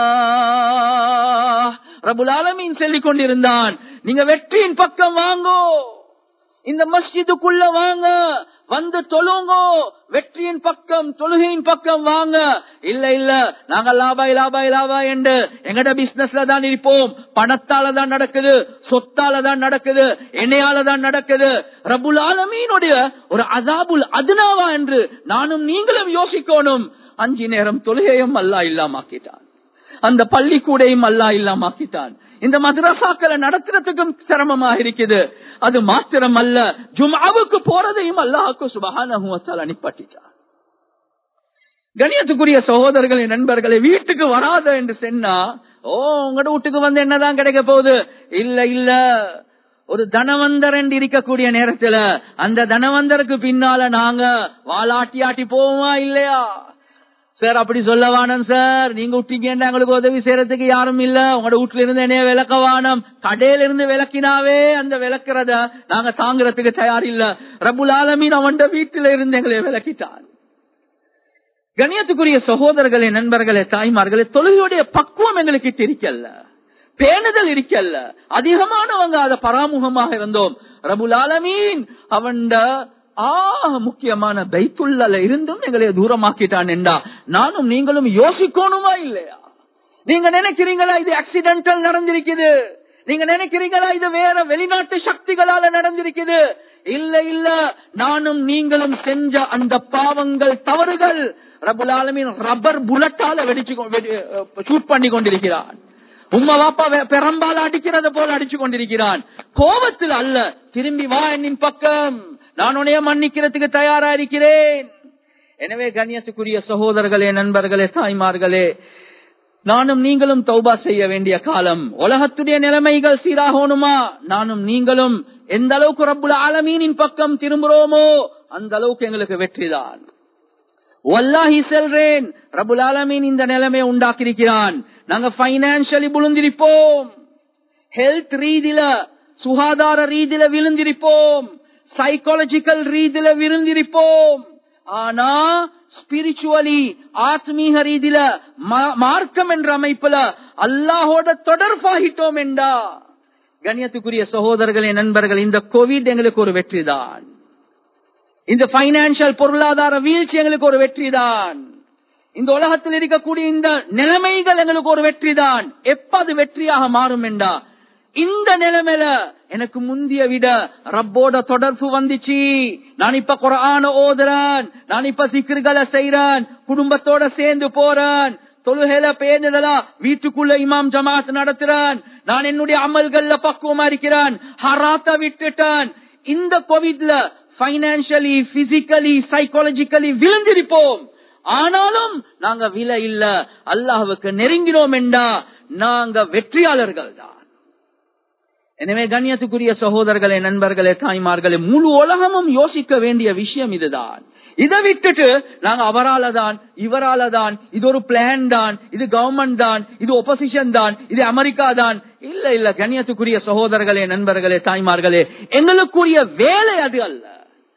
S1: ரபுல் ஆலமீன் சொல்லிக் கொண்டிருந்தான் நீங்க வெற்றியின் பக்கம் வாங்கோ இந்த மஸ்ஜிதுக்குள்ள வாங்க வந்து தொழுங்கோ வெற்றியின் பக்கம் தொழுகையின் பக்கம் வாங்க இல்ல இல்ல நாங்க லாபாய் லாபாய் லாபாய் என்று எங்கட பிசினஸ்ல தான் இருப்போம் பணத்தால தான் நடக்குது சொத்தால தான் நடக்குது எண்ணெயால தான் நடக்குது ரபுல் ஆலமீனுடைய ஒரு அதாபுல் அதுனாவா என்று நானும் நீங்களும் யோசிக்கணும் அஞ்சு நேரம் தொழுகையும் அல்லா இல்லாமாக்கிட்டான் அந்த பள்ளிக்கூடையும் அல்லா இல்லாமாக்கிட்டான் இந்த மദ്രസാக்களை நடத்துறதுக்கும் சிரமமா இருக்குது அது மாத்திரம் அல்ல ஜுமாவுக்கு போறதையும் அல்லாஹுக்கு சுபகான அனுப்பட்டிச்சான் கணியத்துக்குரிய சகோதரர்களை நண்பர்களை வீட்டுக்கு வராத என்று சொன்னா ஓ உங்களோட வீட்டுக்கு வந்து என்னதான் கிடைக்க போகுது இல்ல இல்ல ஒரு தனவந்தர் என்று இருக்கக்கூடிய நேரத்துல அந்த தனவந்தருக்கு பின்னால நாங்க வாலாட்டி ஆட்டி போவோமா இல்லையா சார் அப்படி சொல்ல வானம் சார் நீங்க விட்டீங்கன்னா எங்களுக்கு உதவி செய்யறதுக்கு யாரும் இல்ல உங்களோட வீட்டுல இருந்து என்னைய விளக்க வானம் கடையில இருந்து விளக்கினாவே அந்த விளக்குறத நாங்க தாங்குறதுக்கு தயார் இல்ல ரபுல் ஆலமீன் அவன் வீட்டுல இருந்து எங்களை விளக்கிட்டான் கணியத்துக்குரிய சகோதரர்களே நண்பர்களே தாய்மார்களே தொழுகையுடைய பக்குவம் எங்களுக்கு இருக்கல்ல பேணுதல் இருக்கல்ல அதிகமானவங்க அத பராமுகமாக இருந்தோம் ரபுல் ஆலமீன் அவன் ஆக முக்கியமான பைத்துள்ள இருந்தும் எங்களை தூரமாக்கிட்டான் என்றா நானும் நீங்களும் யோசிக்கணுமா இல்லையா நீங்க நினைக்கிறீங்களா இது ஆக்சிடென்டல் நடந்திருக்குது நீங்க நினைக்கிறீங்களா இது வேற வெளிநாட்டு சக்திகளால நடந்திருக்குது இல்ல இல்ல நானும் நீங்களும் செஞ்ச அந்த பாவங்கள் தவறுகள் ரபுல் ஆலமீன் ரப்பர் புல்லட்டால வெடிச்சு ஷூட் பண்ணி கொண்டிருக்கிறான் உம்மா வாப்பா வெ- பெரம்பால அடிக்கிறத போல அடிச்சு கொண்டிருக்கிறான் கோபத்தில் அல்ல திரும்பி வா என்னின் பக்கம் நான் உன்னைய மன்னிக்கிறதுக்கு தயாரா இருக்கிறேன் எனவே கண்ணியத்துக்குரிய சகோதரர்களே நண்பர்களே தாய்மார்களே நானும் நீங்களும் தௌபா செய்ய வேண்டிய காலம் உலகத்துடைய நிலைமைகள் சீராகணுமா நானும் நீங்களும் எந்த அளவுக்கு ரப்புல் ஆலமீனின் பக்கம் திரும்புறோமோ அந்த அளவுக்கு எங்களுக்கு வெற்றிதான் வல்லாஹி செல்றேன் ரபுல் ஆலமீன் இந்த நிலைமையை உண்டாக்கியிருக்கிறான் நாங்க பைனான்சியலி விழுந்திருப்போம் ஹெல்த் ரீதியில சுகாதார ரீதியில விழுந்திருப்போம் சைக்காலஜிக்கல் ரீதியில விழுந்திருப்போம் ஆனா ஸ்பிரிச்சுவலி ஆத்மீக ரீதியில மா- மார்க்கம் என்ற அமைப்புல அல்லாஹோட தொடர்பாகிட்டோம் என்றா கண்ணியத்துக்குரிய சகோதரர்களே நண்பர்கள் இந்த கோவிட் எங்களுக்கு ஒரு வெற்றிதான் இந்த பைனான்சியல் பொருளாதார வீழ்ச்சி எங்களுக்கு ஒரு வெற்றிதான் இந்த உலகத்தில் இருக்கக்கூடிய இந்த நிலைமைகள் எங்களுக்கு ஒரு வெற்றிதான் எப்ப அது வெற்றியாக மாறும் என்றா இந்த நிலைமையில எனக்கு முந்திய விட ரப்போட தொடர்பு வந்துச்சு நான் இப்ப குரான ஓதுறேன் நான் இப்ப சிக்கர்களை செய்யறேன் குடும்பத்தோட சேர்ந்து போறேன் தொழுகையில பேர்ந்ததெல்லாம் வீட்டுக்குள்ள இமாம் ஜமாத் நடத்துறேன் நான் என்னுடைய அமல்கள்ல பக்குவமா இருக்கிறேன் ஹராத்த விட்டுட்டேன் இந்த கோவிட்ல பைனான்சியலி பிசிக்கலி சைக்காலஜிக்கலி விழுந்திருப்போம் ஆனாலும் நாங்க விலை இல்ல அல்லாஹுக்கு நெருங்கினோம் என்றா நாங்க வெற்றியாளர்கள் தான் எனவே கண்ணியத்துக்குரிய சகோதரர்களே நண்பர்களே தாய்மார்களே முழு உலகமும் யோசிக்க வேண்டிய விஷயம் இதுதான் இதை விட்டுட்டு நாங்க அவரால தான் இவரால தான் இது ஒரு பிளான் தான் இது கவர்மெண்ட் தான் இது ஒப்போசிஷன் தான் இது அமெரிக்கா தான் இல்ல இல்ல கண்ணியத்துக்குரிய சகோதரர்களே நண்பர்களே தாய்மார்களே எங்களுக்குரிய வேலை அது அல்ல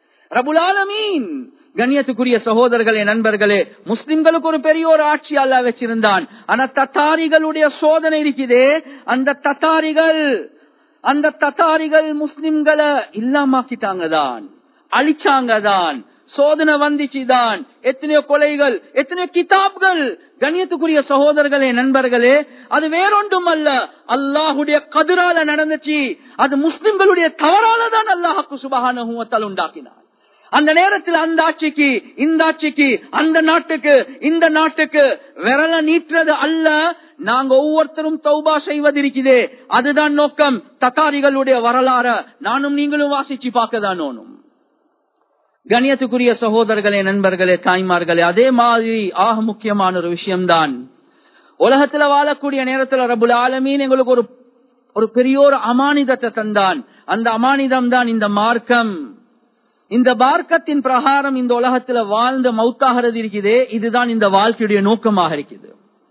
S1: ரபுலாலமீன் கண்ணியத்துக்குரிய சகோதரர்களே நண்பர்களே முஸ்லிம்களுக்கு ஒரு பெரிய ஒரு ஆட்சி அல்ல வச்சிருந்தான் ஆனா தத்தாரிகளுடைய சோதனை இருக்குதே அந்த தத்தாரிகள் அந்த தத்தாரிகள் முஸ்லிம்களை இல்லாமாக்கிட்டாங்க தான் அழிச்சாங்க தான் சோதனை வந்துச்சு தான் எத்தனையோ கொலைகள் எத்தனையோ கிதாப்கள் கண்ணியத்துக்குரிய சகோதரர்களே நண்பர்களே அது வேறொன்றும் அல்ல அல்லாஹுடைய கதிரால நடந்துச்சு அது முஸ்லிம்களுடைய தவறால தான் அல்லாஹுக்கு சுபகான உண்டாக்கினார் அந்த நேரத்தில் அந்த ஆட்சிக்கு இந்த ஆட்சிக்கு அந்த நாட்டுக்கு இந்த நாட்டுக்கு விரல நீட்டுறது அல்ல நாங்க ஒவ்வொருத்தரும் தௌபா செய்வதிருக்குதே அதுதான் நோக்கம் தத்தாரிகளுடைய வரலாற நானும் நீங்களும் வாசிச்சு பார்க்கதான் ஓனும் கணியத்துக்குரிய சகோதரர்களே நண்பர்களே தாய்மார்களே அதே மாதிரி ஆக முக்கியமான ஒரு விஷயம்தான் உலகத்துல வாழக்கூடிய நேரத்துல ரபுல் ஆலமீன் எங்களுக்கு ஒரு ஒரு பெரிய ஒரு அமானிதத்தை தந்தான் அந்த அமானிதம் தான் இந்த மார்க்கம் இந்த மார்க்கத்தின் பிரகாரம் இந்த உலகத்துல வாழ்ந்த மௌத்தாகிறது இருக்குதே இதுதான் இந்த வாழ்க்கையுடைய நோக்கமாக இருக்குது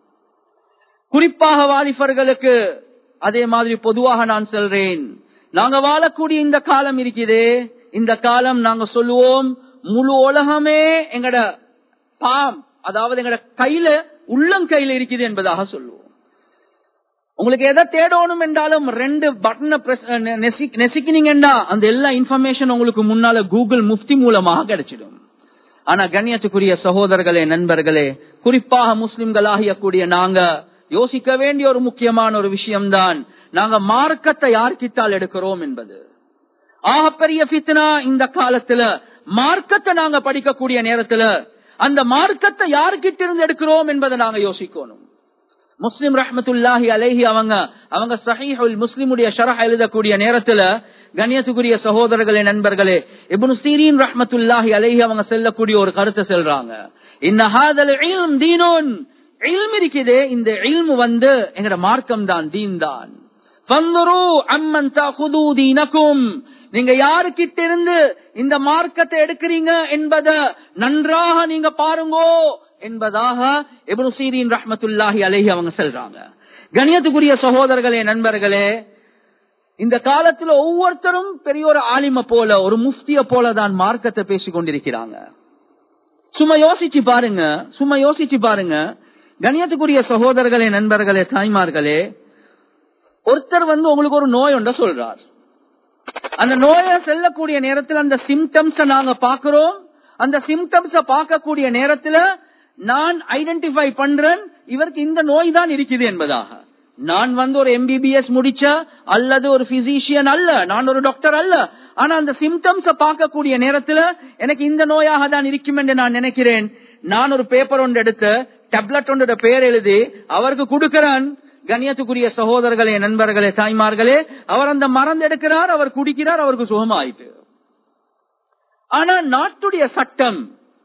S1: குறிப்பாக வாலிபர்களுக்கு அதே மாதிரி பொதுவாக நான் சொல்றேன் நாங்க வாழக்கூடிய இந்த காலம் இருக்குதே இந்த காலம் நாங்க சொல்லுவோம் முழு உலகமே எங்கட பாம் அதாவது எங்கட கையில உள்ளங்கையில இருக்குது என்பதாக சொல்லுவோம் உங்களுக்கு எதை தேடணும் என்றாலும் ரெண்டு பட்டனை நெசிக்கினீங்கன்னா அந்த எல்லா இன்ஃபர்மேஷன் உங்களுக்கு முன்னால கூகுள் முஃப்தி மூலமாக கிடைச்சிடும் ஆனா கண்ணியத்துக்குரிய சகோதரர்களே நண்பர்களே குறிப்பாக முஸ்லிம்களாகிய கூடிய நாங்க யோசிக்க வேண்டிய ஒரு முக்கியமான ஒரு விஷயம்தான் நாங்க மார்க்கத்தை யார்கிட்டால் எடுக்கிறோம் என்பது ஆகப்பெரிய பித்னா இந்த காலத்துல மார்க்கத்தை நாங்க படிக்கக்கூடிய நேரத்துல அந்த மார்க்கத்தை யாருக்கிட்ட இருந்து எடுக்கிறோம் என்பதை நாங்க யோசிக்கணும் முஸ்லிம் ரஹமத்துல்லாஹி அலேஹி அவங்க அவங்க சஹீஹுல் முஸ்லிமுடைய ஷரஹ் எழுதக்கூடிய நேரத்துல கண்ணியத்துக்குரிய சகோதரர்களே நண்பர்களே இப்னு சீரீன் ரஹமத்துல்லாஹி அலேஹி அவங்க செல்லக்கூடிய ஒரு கருத்தை செல்றாங்க இன்னஹாதல் இல்ம் தீனுன் இல்ம் இருக்குதே இந்த இல்மு வந்து எங்கட மார்க்கம் தான் தீன் தான் ஃபந்துரு அம்மன் தகுது தீனக்கும் நீங்க யாருக்கிட்ட இருந்து இந்த மார்க்கத்தை எடுக்கிறீங்க என்பத நன்றாக நீங்க பாருங்கோ என்பதாக எபுனு சீரின் ரஹமத்துல்லாஹி அலேஹி அவங்க சொல்றாங்க கணியத்துக்குரிய சகோதரர்களே நண்பர்களே இந்த காலத்துல ஒவ்வொருத்தரும் பெரிய ஒரு ஆலிம போல ஒரு முஃப்திய போல தான் மார்க்கத்தை பேசிக் கொண்டிருக்கிறாங்க சும்மா யோசிச்சு பாருங்க சும்மா யோசிச்சு பாருங்க கணியத்துக்குரிய சகோதரர்களே நண்பர்களே தாய்மார்களே ஒருத்தர் வந்து உங்களுக்கு ஒரு நோய் ஒன்ற சொல்றார் அந்த நோயை செல்லக்கூடிய நேரத்தில் அந்த சிம்டம்ஸ நாங்க பாக்குறோம் அந்த சிம்டம்ஸ பார்க்கக்கூடிய நேரத்துல நான் ஐடென்டிஃபை பண்றேன் இவருக்கு இந்த நோய் தான் இருக்குது என்பதாக நான் வந்து ஒரு எம்பிபிஎஸ் முடிச்ச அல்லது ஒரு பிசிஷியன் அல்ல நான் ஒரு டாக்டர் அல்ல ஆனா அந்த சிம்டம்ஸ பார்க்கக்கூடிய நேரத்துல எனக்கு இந்த நோயாக தான் இருக்கும் என்று நான் நினைக்கிறேன் நான் ஒரு பேப்பர் ஒன்று எடுத்து டேப்லெட் ஒன்றோட பேர் எழுதி அவருக்கு கொடுக்கிறேன் கண்ணியத்துக்குரிய சகோதரர்களே நண்பர்களே தாய்மார்களே அவர் அந்த மருந்து எடுக்கிறார் அவர் குடிக்கிறார் அவருக்கு சுகமாயிட்டு ஆனா நாட்டுடைய சட்டம்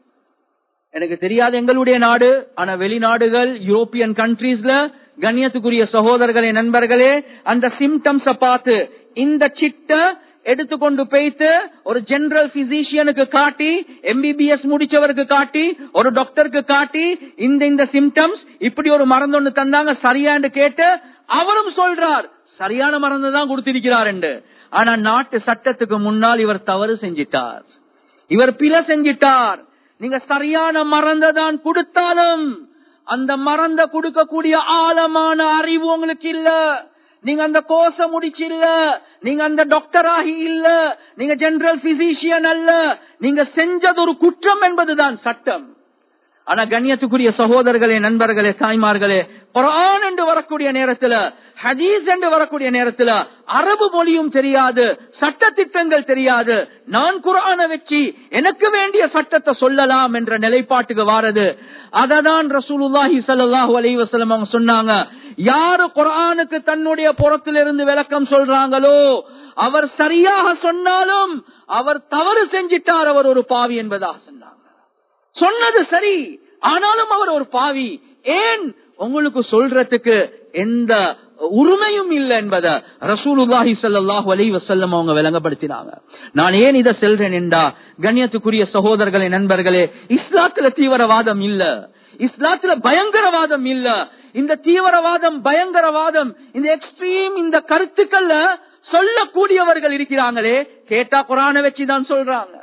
S1: எனக்கு தெரியாது எங்களுடைய நாடு ஆனா வெளிநாடுகள் யூரோப்பியன் கண்ட்ரீஸ்ல கண்ணியத்துக்குரிய சகோதரர்களே நண்பர்களே அந்த சிம்டம்ஸ பார்த்து இந்த சிட்ட எடுத்துக்கொண்டு போய்த்து ஒரு ஜெனரல் பிசிஷியனுக்கு காட்டி எம்பிபிஎஸ் முடிச்சவருக்கு காட்டி ஒரு டாக்டருக்கு காட்டி இந்த இந்த சிம்டம்ஸ் இப்படி ஒரு மருந்து ஒண்ணு தந்தாங்க சரியான்னு கேட்டு அவரும் சொல்றார் சரியான மருந்து தான் கொடுத்திருக்கிறார் என்று ஆனா நாட்டு சட்டத்துக்கு முன்னால் இவர் தவறு செஞ்சிட்டார் இவர் பிழை செஞ்சிட்டார் நீங்க சரியான மறந்த தான் கொடுத்தாலும் அந்த மறந்த கொடுக்கக்கூடிய ஆழமான அறிவு உங்களுக்கு இல்ல நீங்க அந்த கோர்ஸ முடிச்சு இல்ல நீங்க அந்த டாக்டர் ஆகி இல்ல நீங்க ஜெனரல் பிசிஷியன் அல்ல நீங்க செஞ்சது ஒரு குற்றம் என்பதுதான் சட்டம் ஆனா கண்ணியத்துக்குரிய சகோதரர்களே நண்பர்களே தாய்மார்களே குரான் என்று வரக்கூடிய நேரத்துல ஹதீஸ் என்று வரக்கூடிய நேரத்துல அரபு மொழியும் தெரியாது சட்ட திட்டங்கள் தெரியாது நான் குரானை வச்சு எனக்கு வேண்டிய சட்டத்தை சொல்லலாம் என்ற நிலைப்பாட்டுக்கு வாரது அததான் ரசூலுல்லாஹி ஸல்லல்லாஹு அலைஹி வஸல்லம் அவங்க சொன்னாங்க யாரு குரானுக்கு தன்னுடைய புறத்திலிருந்து விளக்கம் சொல்றாங்களோ அவர் சரியாக சொன்னாலும் அவர் தவறு செஞ்சிட்டார் அவர் ஒரு பாவி என்பதாக சொன்னாங்க சொன்னது சரி ஆனாலும் அவர் ஒரு பாவி ஏன் உங்களுக்கு சொல்றதுக்கு எந்த உரிமையும் இல்லை என்பத ரசூலுல்லாஹி ஸல்லல்லாஹு அலைஹி வஸல்லம் அவங்க விளங்கப்படுத்தினாங்க நான் ஏன் இதை செல்றேன் என்றா கண்ணியத்துக்குரிய சகோதரர்களே நண்பர்களே இஸ்லாத்துல தீவிரவாதம் இல்ல இஸ்லாத்துல பயங்கரவாதம் இல்ல இந்த தீவிரவாதம் பயங்கரவாதம் இந்த எக்ஸ்ட்ரீம் இந்த கருத்துக்கள்ல சொல்லக்கூடியவர்கள் இருக்கிறாங்களே கேட்டா குரான வச்சுதான் சொல்றாங்க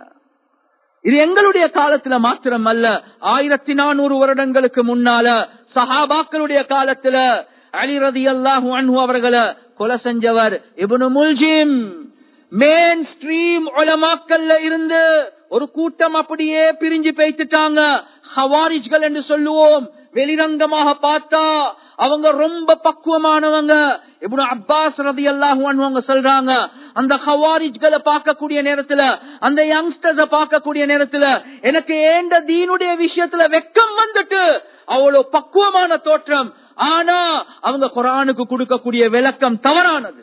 S1: இது எங்களுடைய காலத்துல மாத்திரம் அல்ல ஆயிரத்தி நானூறு வருடங்களுக்கு முன்னால சஹாபாக்களுடைய காலத்துல அலிரதி அல்லாஹு அன்ஹு அவர்களை கொலை செஞ்சவர் இபுனு முல்ஜிம் மெயின் ஸ்ட்ரீம் ஒலமாக்கல்ல இருந்து ஒரு கூட்டம் அப்படியே பிரிஞ்சு பேய்த்துட்டாங்க ஹவாரிஜ்கள் என்று சொல்லுவோம் வெளிரங்கமாக பார்த்தா அவங்க ரொம்ப பக்குவமானவங்க இப்படி அப்பாஸ் ரதி அல்லாஹு சொல்றாங்க அந்த ஹவாரிஜ்களை பார்க்கக்கூடிய நேரத்துல அந்த யங்ஸ்டர்ஸ பார்க்கக்கூடிய நேரத்துல எனக்கு ஏண்ட தீனுடைய விஷயத்துல வெக்கம் வந்துட்டு அவ்வளவு பக்குவமான தோற்றம் ஆனா அவங்க குரானுக்கு கொடுக்கக்கூடிய விளக்கம் தவறானது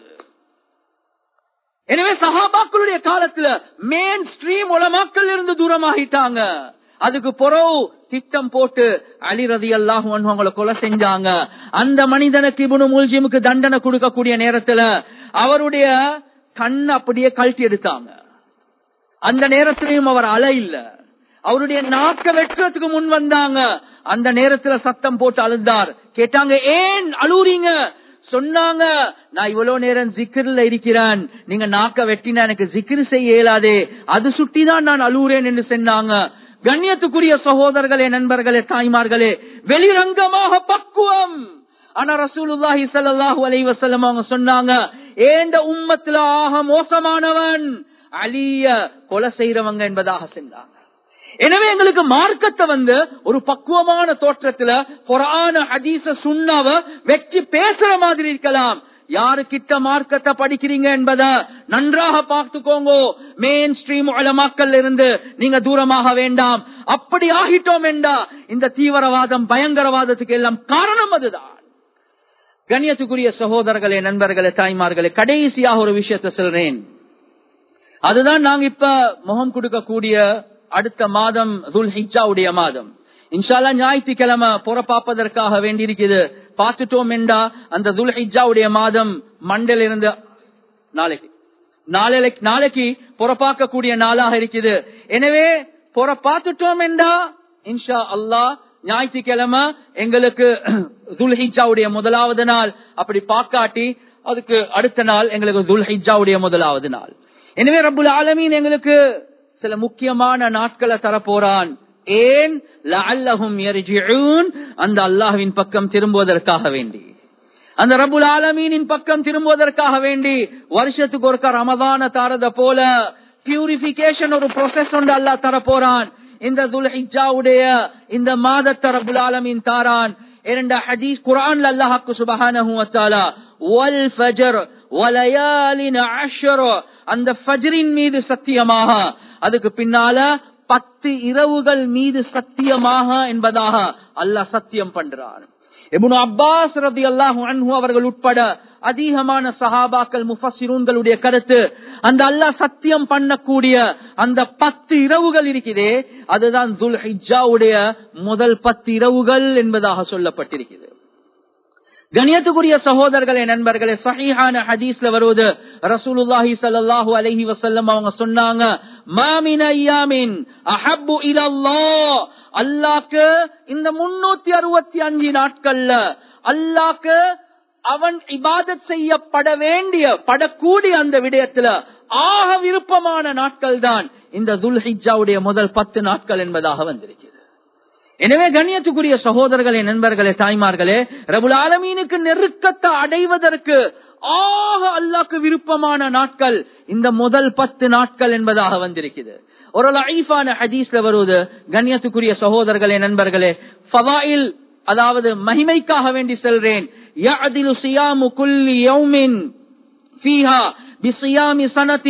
S1: எனவே சஹாபாக்களுடைய காலத்துல மெயின் ஸ்ட்ரீம் உலமாக்கள் இருந்து தூரமாகிட்டாங்க அதுக்கு புறவு திட்டம் போட்டு அலிரதி அல்லாஹ் அவங்களை கொலை செஞ்சாங்க அந்த மனிதனுக்கு இவனு மூல்ஜிமுக்கு தண்டனை கொடுக்கக்கூடிய நேரத்துல அவருடைய கண் அப்படியே கழட்டி எடுத்தாங்க அந்த நேரத்திலையும் அவர் அல இல்ல அவருடைய நாக்க வெட்டுறதுக்கு முன் வந்தாங்க அந்த நேரத்துல சத்தம் போட்டு அழுந்தார் கேட்டாங்க ஏன் அழுறீங்க சொன்னாங்க நான் இவ்வளவு நேரம் ஜிக்கிரில் இருக்கிறேன் நீங்க நாக்க வெட்டினா எனக்கு ஜிக்கிரு செய்ய இயலாதே அது சுட்டிதான் நான் அழுறேன் என்று சொன்னாங்க கண்ணியத்துக்குரிய சகோதரர்களே நண்பர்களே தாய்மார்களே வெளிரங்கமாக பக்குவம் ஆனா ரசூலுல்லாஹி ஸல்லல்லாஹு அலைஹி வஸல்லம் அவங்க சொன்னாங்க ஏண்ட உம்மத்துல ஆக மோசமானவன் அலிய கொலை செய்யறவங்க என்பதாக சொன்னாங்க எனவே எங்களுக்கு மார்க்கத்தை வந்து ஒரு பக்குவமான தோற்றத்துல புறான ஹதீச சுண்ணாவ வச்சு பேசுற மாதிரி இருக்கலாம் யாரு கிட்ட மார்க்கத்தை படிக்கிறீங்க என்பத நன்றாக பார்த்துக்கோங்க மெயின் ஸ்ட்ரீம் அலமாக்கல் இருந்து நீங்க தூரமாக வேண்டாம் அப்படி ஆகிட்டோம் என்றா இந்த தீவிரவாதம் பயங்கரவாதத்துக்கு எல்லாம் காரணம் அதுதான் கண்ணியத்துக்குரிய சகோதரர்களே நண்பர்களே தாய்மார்களே கடைசியாக ஒரு விஷயத்தை சொல்றேன் அதுதான் நாங்க இப்ப முகம் கொடுக்கக்கூடிய அடுத்த மாதம் துல் ஹிஜாவுடைய மாதம் இன்ஷால்லா ஞாயிற்றுக்கிழமை புறப்பாப்பதற்காக வேண்டியிருக்குது பார்த்துட்டோம் என்றா அந்த துல் ஹிஜாவுடைய மாதம் மண்டல இருந்து நாளைக்கு நாளைக்கு நாளைக்கு புறப்பாக்கக்கூடிய நாளாக இருக்குது எனவே புற பார்த்துட்டோம் என்றா இன்ஷா அல்லாஹ் ஞாயிற்றுக்கிழமை எங்களுக்கு துல்ஹிஜாவுடைய முதலாவது நாள் அப்படி பார்க்காட்டி அதுக்கு அடுத்த நாள் எங்களுக்கு துல்ஹிஜாவுடைய முதலாவது நாள் எனவே ரபுல் ஆலமீன் எங்களுக்கு சில முக்கியமான நாட்களை தரப்போறான் ஏன் லஅல்லஹும் யர்ஜிஊன் அந்த அல்லாஹ்வின் பக்கம் திரும்புவதற்காக வேண்டி அந்த ரபுல் ஆலமீனின் பக்கம் திரும்புவதற்காக வேண்டி வருஷத்துக்கு ஒருக்கா ரமதான தாரத போல பியூரிபிகேஷன் ஒரு ப்ரொசஸ் ஒன்று அல்லாஹ் தர போறான் இந்த துல்ஹிஜாவுடைய இந்த மாதத்தை ரபுல் ஆலமீன் தாரான் இரண்ட ஹதீஸ் குர்ஆன்ல அல்லாஹ்க்கு சுப்ஹானஹு வ தஆலா வல் ஃபஜர் வலயாலின் அஷ்ர் அந்த ஃபஜ்ரின் மீது சத்தியமாக அதுக்கு பின்னால பத்து இரவுகள் மீது சத்தியமாக என்பதாக அல்லாஹ் சத்தியம் பண்றார் இப்னு அப்பாஸ் ரதி அல்லாஹு அன்ஹு அவர்கள் உட்பட அதிகமான சஹாபாக்கள் முஃபசிரூன்களுடைய கருத்து அந்த அல்லாஹ் சத்தியம் பண்ணக்கூடிய அந்த பத்து இரவுகள் இருக்கிறதே அதுதான் துல் ஹிஜாவுடைய முதல் பத்து இரவுகள் என்பதாக சொல்லப்பட்டிருக்கிறது கணியத்துக்குரிய சகோதரர்களே நண்பர்களே சஹீஹான ஹதீஸ்ல வருவது ரசூலுல்லாஹி ஸல்லல்லாஹு அலைஹி வஸல்லம் அவங்க சொன்னாங்க மாமின் ஐயாமின் அஹப்பு இலல்லாஹ் அல்லாஹ்க்கு இந்த 365 நாட்கள்ல அல்லாஹ்க்கு அவன் இபாதத் செய்யப்பட வேண்டிய படக்கூடிய அந்த விடயத்துல ஆக விருப்பமான நாட்கள் தான் இந்த துல்ஹிஜாவுடைய முதல் பத்து நாட்கள் என்பதாக வந்திருக்கிறது எனவே கண்ணியத்துக்குரிய சகோதரர்களே நண்பர்களே தாய்மார்களே ரபுல் ஆலமீனுக்கு நெருக்கத்தை அடைவதற்கு ஆக அல்லாக்கு விருப்பமான நாட்கள் இந்த முதல் பத்து நாட்கள் என்பதாக வந்திருக்கிறது ஒரு லைஃபான ஹதீஸ்ல வருவது கண்ணியத்துக்குரிய சகோதரர்களே நண்பர்களே ஃபவாயில் அதாவது மகிமைக்காக வேண்டி செல்றேன் يعدل صيام كل يوم فيها بصيام سنة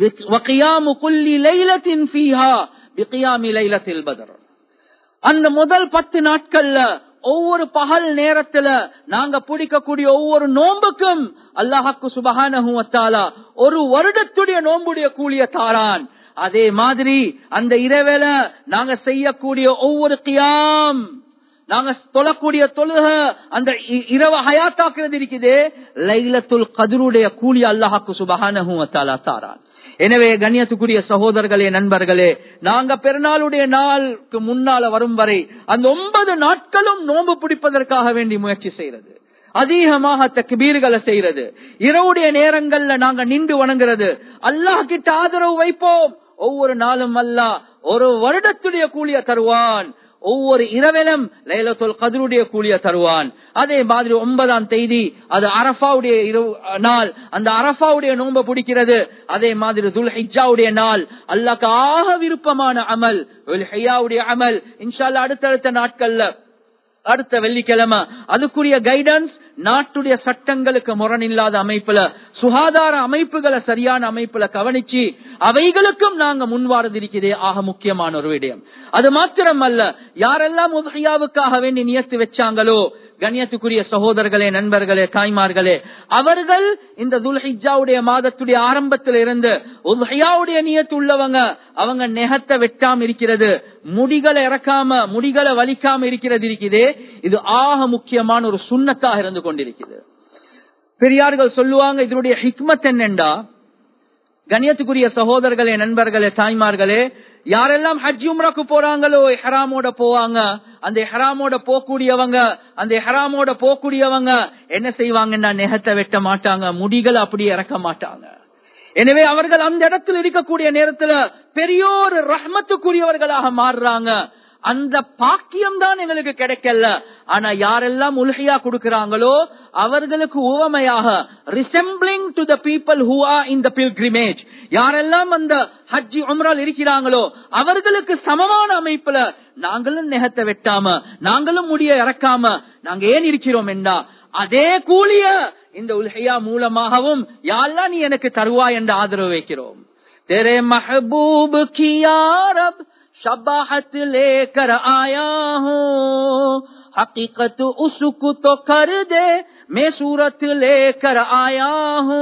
S1: وقيام كل ليلة فيها بقيام ليلة البدر அந்த முதல் பத்து நாட்கள்ல ஒவ்வொரு பகல் நேரத்துல நாங்க பிடிக்கக்கூடிய ஒவ்வொரு நோன்புக்கும் அல்லாஹாக்கு சுபகான ஒரு வருடத்துடைய நோன்புடைய கூலிய தாரான் அதே மாதிரி அந்த இரவேல நாங்க செய்யக்கூடிய ஒவ்வொரு கியாம் நாங்க தொழக்கூடிய தொழுக அந்த இரவ ஹயாத்தாக்குறது இருக்குது லைலத்துல் கதிருடைய கூலி அல்லாஹாக்கு சுபகான தாரான் எனவே கண்ணியத்துக்குரிய சகோதரர்களே நண்பர்களே நாங்க பெருநாளுடைய நாளுக்கு முன்னால வரும் வரை அந்த ஒன்பது நாட்களும் நோன்பு பிடிப்பதற்காக வேண்டி முயற்சி செய்யறது அதிகமாக தக்பீர்களை செய்யறது இரவுடைய நேரங்கள்ல நாங்க நின்று வணங்குறது அல்லாஹ் கிட்ட ஆதரவு வைப்போம் ஒவ்வொரு நாளும் அல்லா ஒரு வருடத்துடைய கூலிய தருவான் ஒவ்வொரு இரவிலும் லைலத்துல் கதருடைய கூலிய தருவான் அதே மாதிரி ஒன்பதாம் தேதி அது அரபாவுடைய நாள் அந்த அரபாவுடைய நோன்பை பிடிக்கிறது அதே மாதிரி துல் ஹிஜாவுடைய நாள் அல்லாக்கு ஆக விருப்பமான அமல் ஹையாவுடைய அமல் இன்ஷால்லா அடுத்தடுத்த நாட்கள்ல அடுத்த வெள்ளிக்கிழமை அதுக்குரிய கைடன்ஸ் நாட்டுடைய சட்டங்களுக்கு முரணில்லாத அமைப்புல சுகாதார அமைப்புகளை சரியான அமைப்புல கவனிச்சு அவைகளுக்கும் நாங்க முன்வாரது இருக்கிறதே ஆக முக்கியமான ஒரு விடயம் அது மாத்திரம் அல்ல யாரெல்லாம் உதகையாவுக்காக வேண்டி நியத்து வச்சாங்களோ கண்ணியத்துக்குரிய சகோதரர்களே நண்பர்களே தாய்மார்களே அவர்கள் இந்த துல்ஹிஜாவுடைய மாதத்துடைய ஆரம்பத்தில் இருந்து உதகையாவுடைய நியத்து உள்ளவங்க அவங்க நெகத்தை வெட்டாம இருக்கிறது முடிகளை இறக்காம முடிகளை வலிக்காம இருக்கிறது இருக்குதே இது ஆக முக்கியமான ஒரு சுண்ணத்தாக இருந்து கொண்டிருக்கிறது பெரியார்கள் சொல்லுவாங்க இதனுடைய ஹிக்மத் என்னண்டா கண்ணியத்துக்குரிய சகோதரர்களே நண்பர்களே தாய்மார்களே யாரெல்லாம் ஹஜ் உம்ராக்கு போறாங்களோ ஹெராமோட போவாங்க அந்த ஹெராமோட போக்கூடியவங்க அந்த ஹெராமோட போக்கூடியவங்க என்ன செய்வாங்கன்னா நெகத்தை வெட்ட மாட்டாங்க முடிகளை அப்படியே இறக்க மாட்டாங்க எனவே அவர்கள் அந்த இடத்துல இருக்கக்கூடிய நேரத்துல பெரியோர் ரஹ்மத்துக்குரியவர்களாக மாறுறாங்க அந்த பாக்கியம் தான் எங்களுக்கு கிடைக்கல ஆனா யாரெல்லாம் உலகையா கொடுக்கிறாங்களோ அவர்களுக்கு உவமையாக resembling to the people who are in the pilgrimage யாரெல்லாம் அந்த ஹஜ்ஜி உம்ரால் இருக்கிறாங்களோ அவர்களுக்கு சமமான அமைப்புல நாங்களும் நெகத்தை வெட்டாம நாங்களும் முடிய இறக்காம நாங்க ஏன் இருக்கிறோம் என்றா அதே கூலிய இந்த உலகையா மூலமாகவும் யாரெல்லாம் நீ எனக்கு தருவா என்று ஆதரவு வைக்கிறோம் तेरे महबूब की यारब शबाहत लेकर आया हूँ हकीकत उसको तो कर दे मैं सूरत लेकर आया हूँ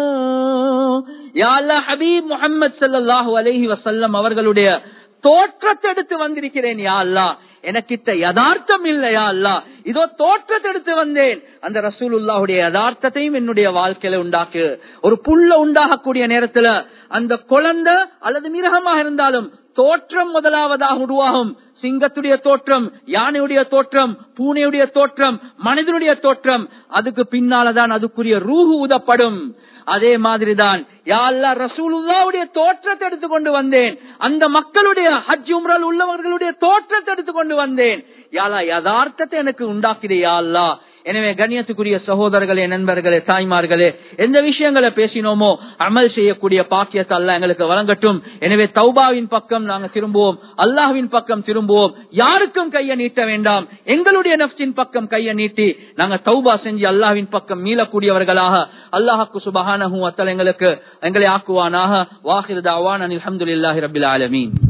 S1: या अल्लाह हबीब முஹம்மது ஸல்லல்லாஹு அலைஹி வஸல்லம் அவர்களுடைய தோற்றத்தை எடுத்து வந்திருக்கிறேன் யா அல்லாஹ் எனக்கிட்ட யதார்த்தம் இல்லையா அல்லா இதோ தோற்றத்தை எடுத்து வந்தேன் அந்த ரசூலுல்லாவுடைய யதார்த்தத்தையும் என்னுடைய வாழ்க்கையில உண்டாக்கு ஒரு புல்ல உண்டாகக்கூடிய நேரத்துல அந்த குழந்தை அல்லது மிருகமாக இருந்தாலும் தோற்றம் முதலாவதாக உருவாகும் சிங்கத்துடைய தோற்றம் யானையுடைய தோற்றம் பூனையுடைய தோற்றம் மனிதனுடைய தோற்றம் அதுக்கு பின்னாலதான் அதுக்குரிய ரூஹு ஊதப்படும் அதே மாதிரிதான் யாழ்லா ரசூலுல்லாவுடைய தோற்றத்தை எடுத்து கொண்டு வந்தேன் அந்த மக்களுடைய ஹஜ் உம்ரால் உள்ளவர்களுடைய தோற்றத்தை எடுத்து கொண்டு வந்தேன் யாலா யதார்த்தத்தை எனக்கு உண்டாக்கிறியா அல்லா எனவே கண்ணியத்துக்குரிய சகோதரர்களே நண்பர்களே தாய்மார்களே எந்த விஷயங்களை பேசினோமோ அமல் செய்யக்கூடிய பாக்கியத்தை அல்லாஹ் எங்களுக்கு வழங்கட்டும் எனவே தௌபாவின் பக்கம் நாங்க திரும்புவோம் அல்லாஹ்வின் பக்கம் திரும்புவோம் யாருக்கும் கையை நீட்ட வேண்டாம் எங்களுடைய நப்சின் பக்கம் கையை நீட்டி நாங்க தௌபா செஞ்சு அல்லாஹ்வின் பக்கம் மீளக்கூடியவர்களாக அல்லாஹுக்கு சுபஹானஹு வத்தல் எங்களுக்கு எங்களை ஆக்குவானாக வாஹிர் தாவான் அல்ஹம்துலில்லாஹி ரப்பில் ஆலமீன்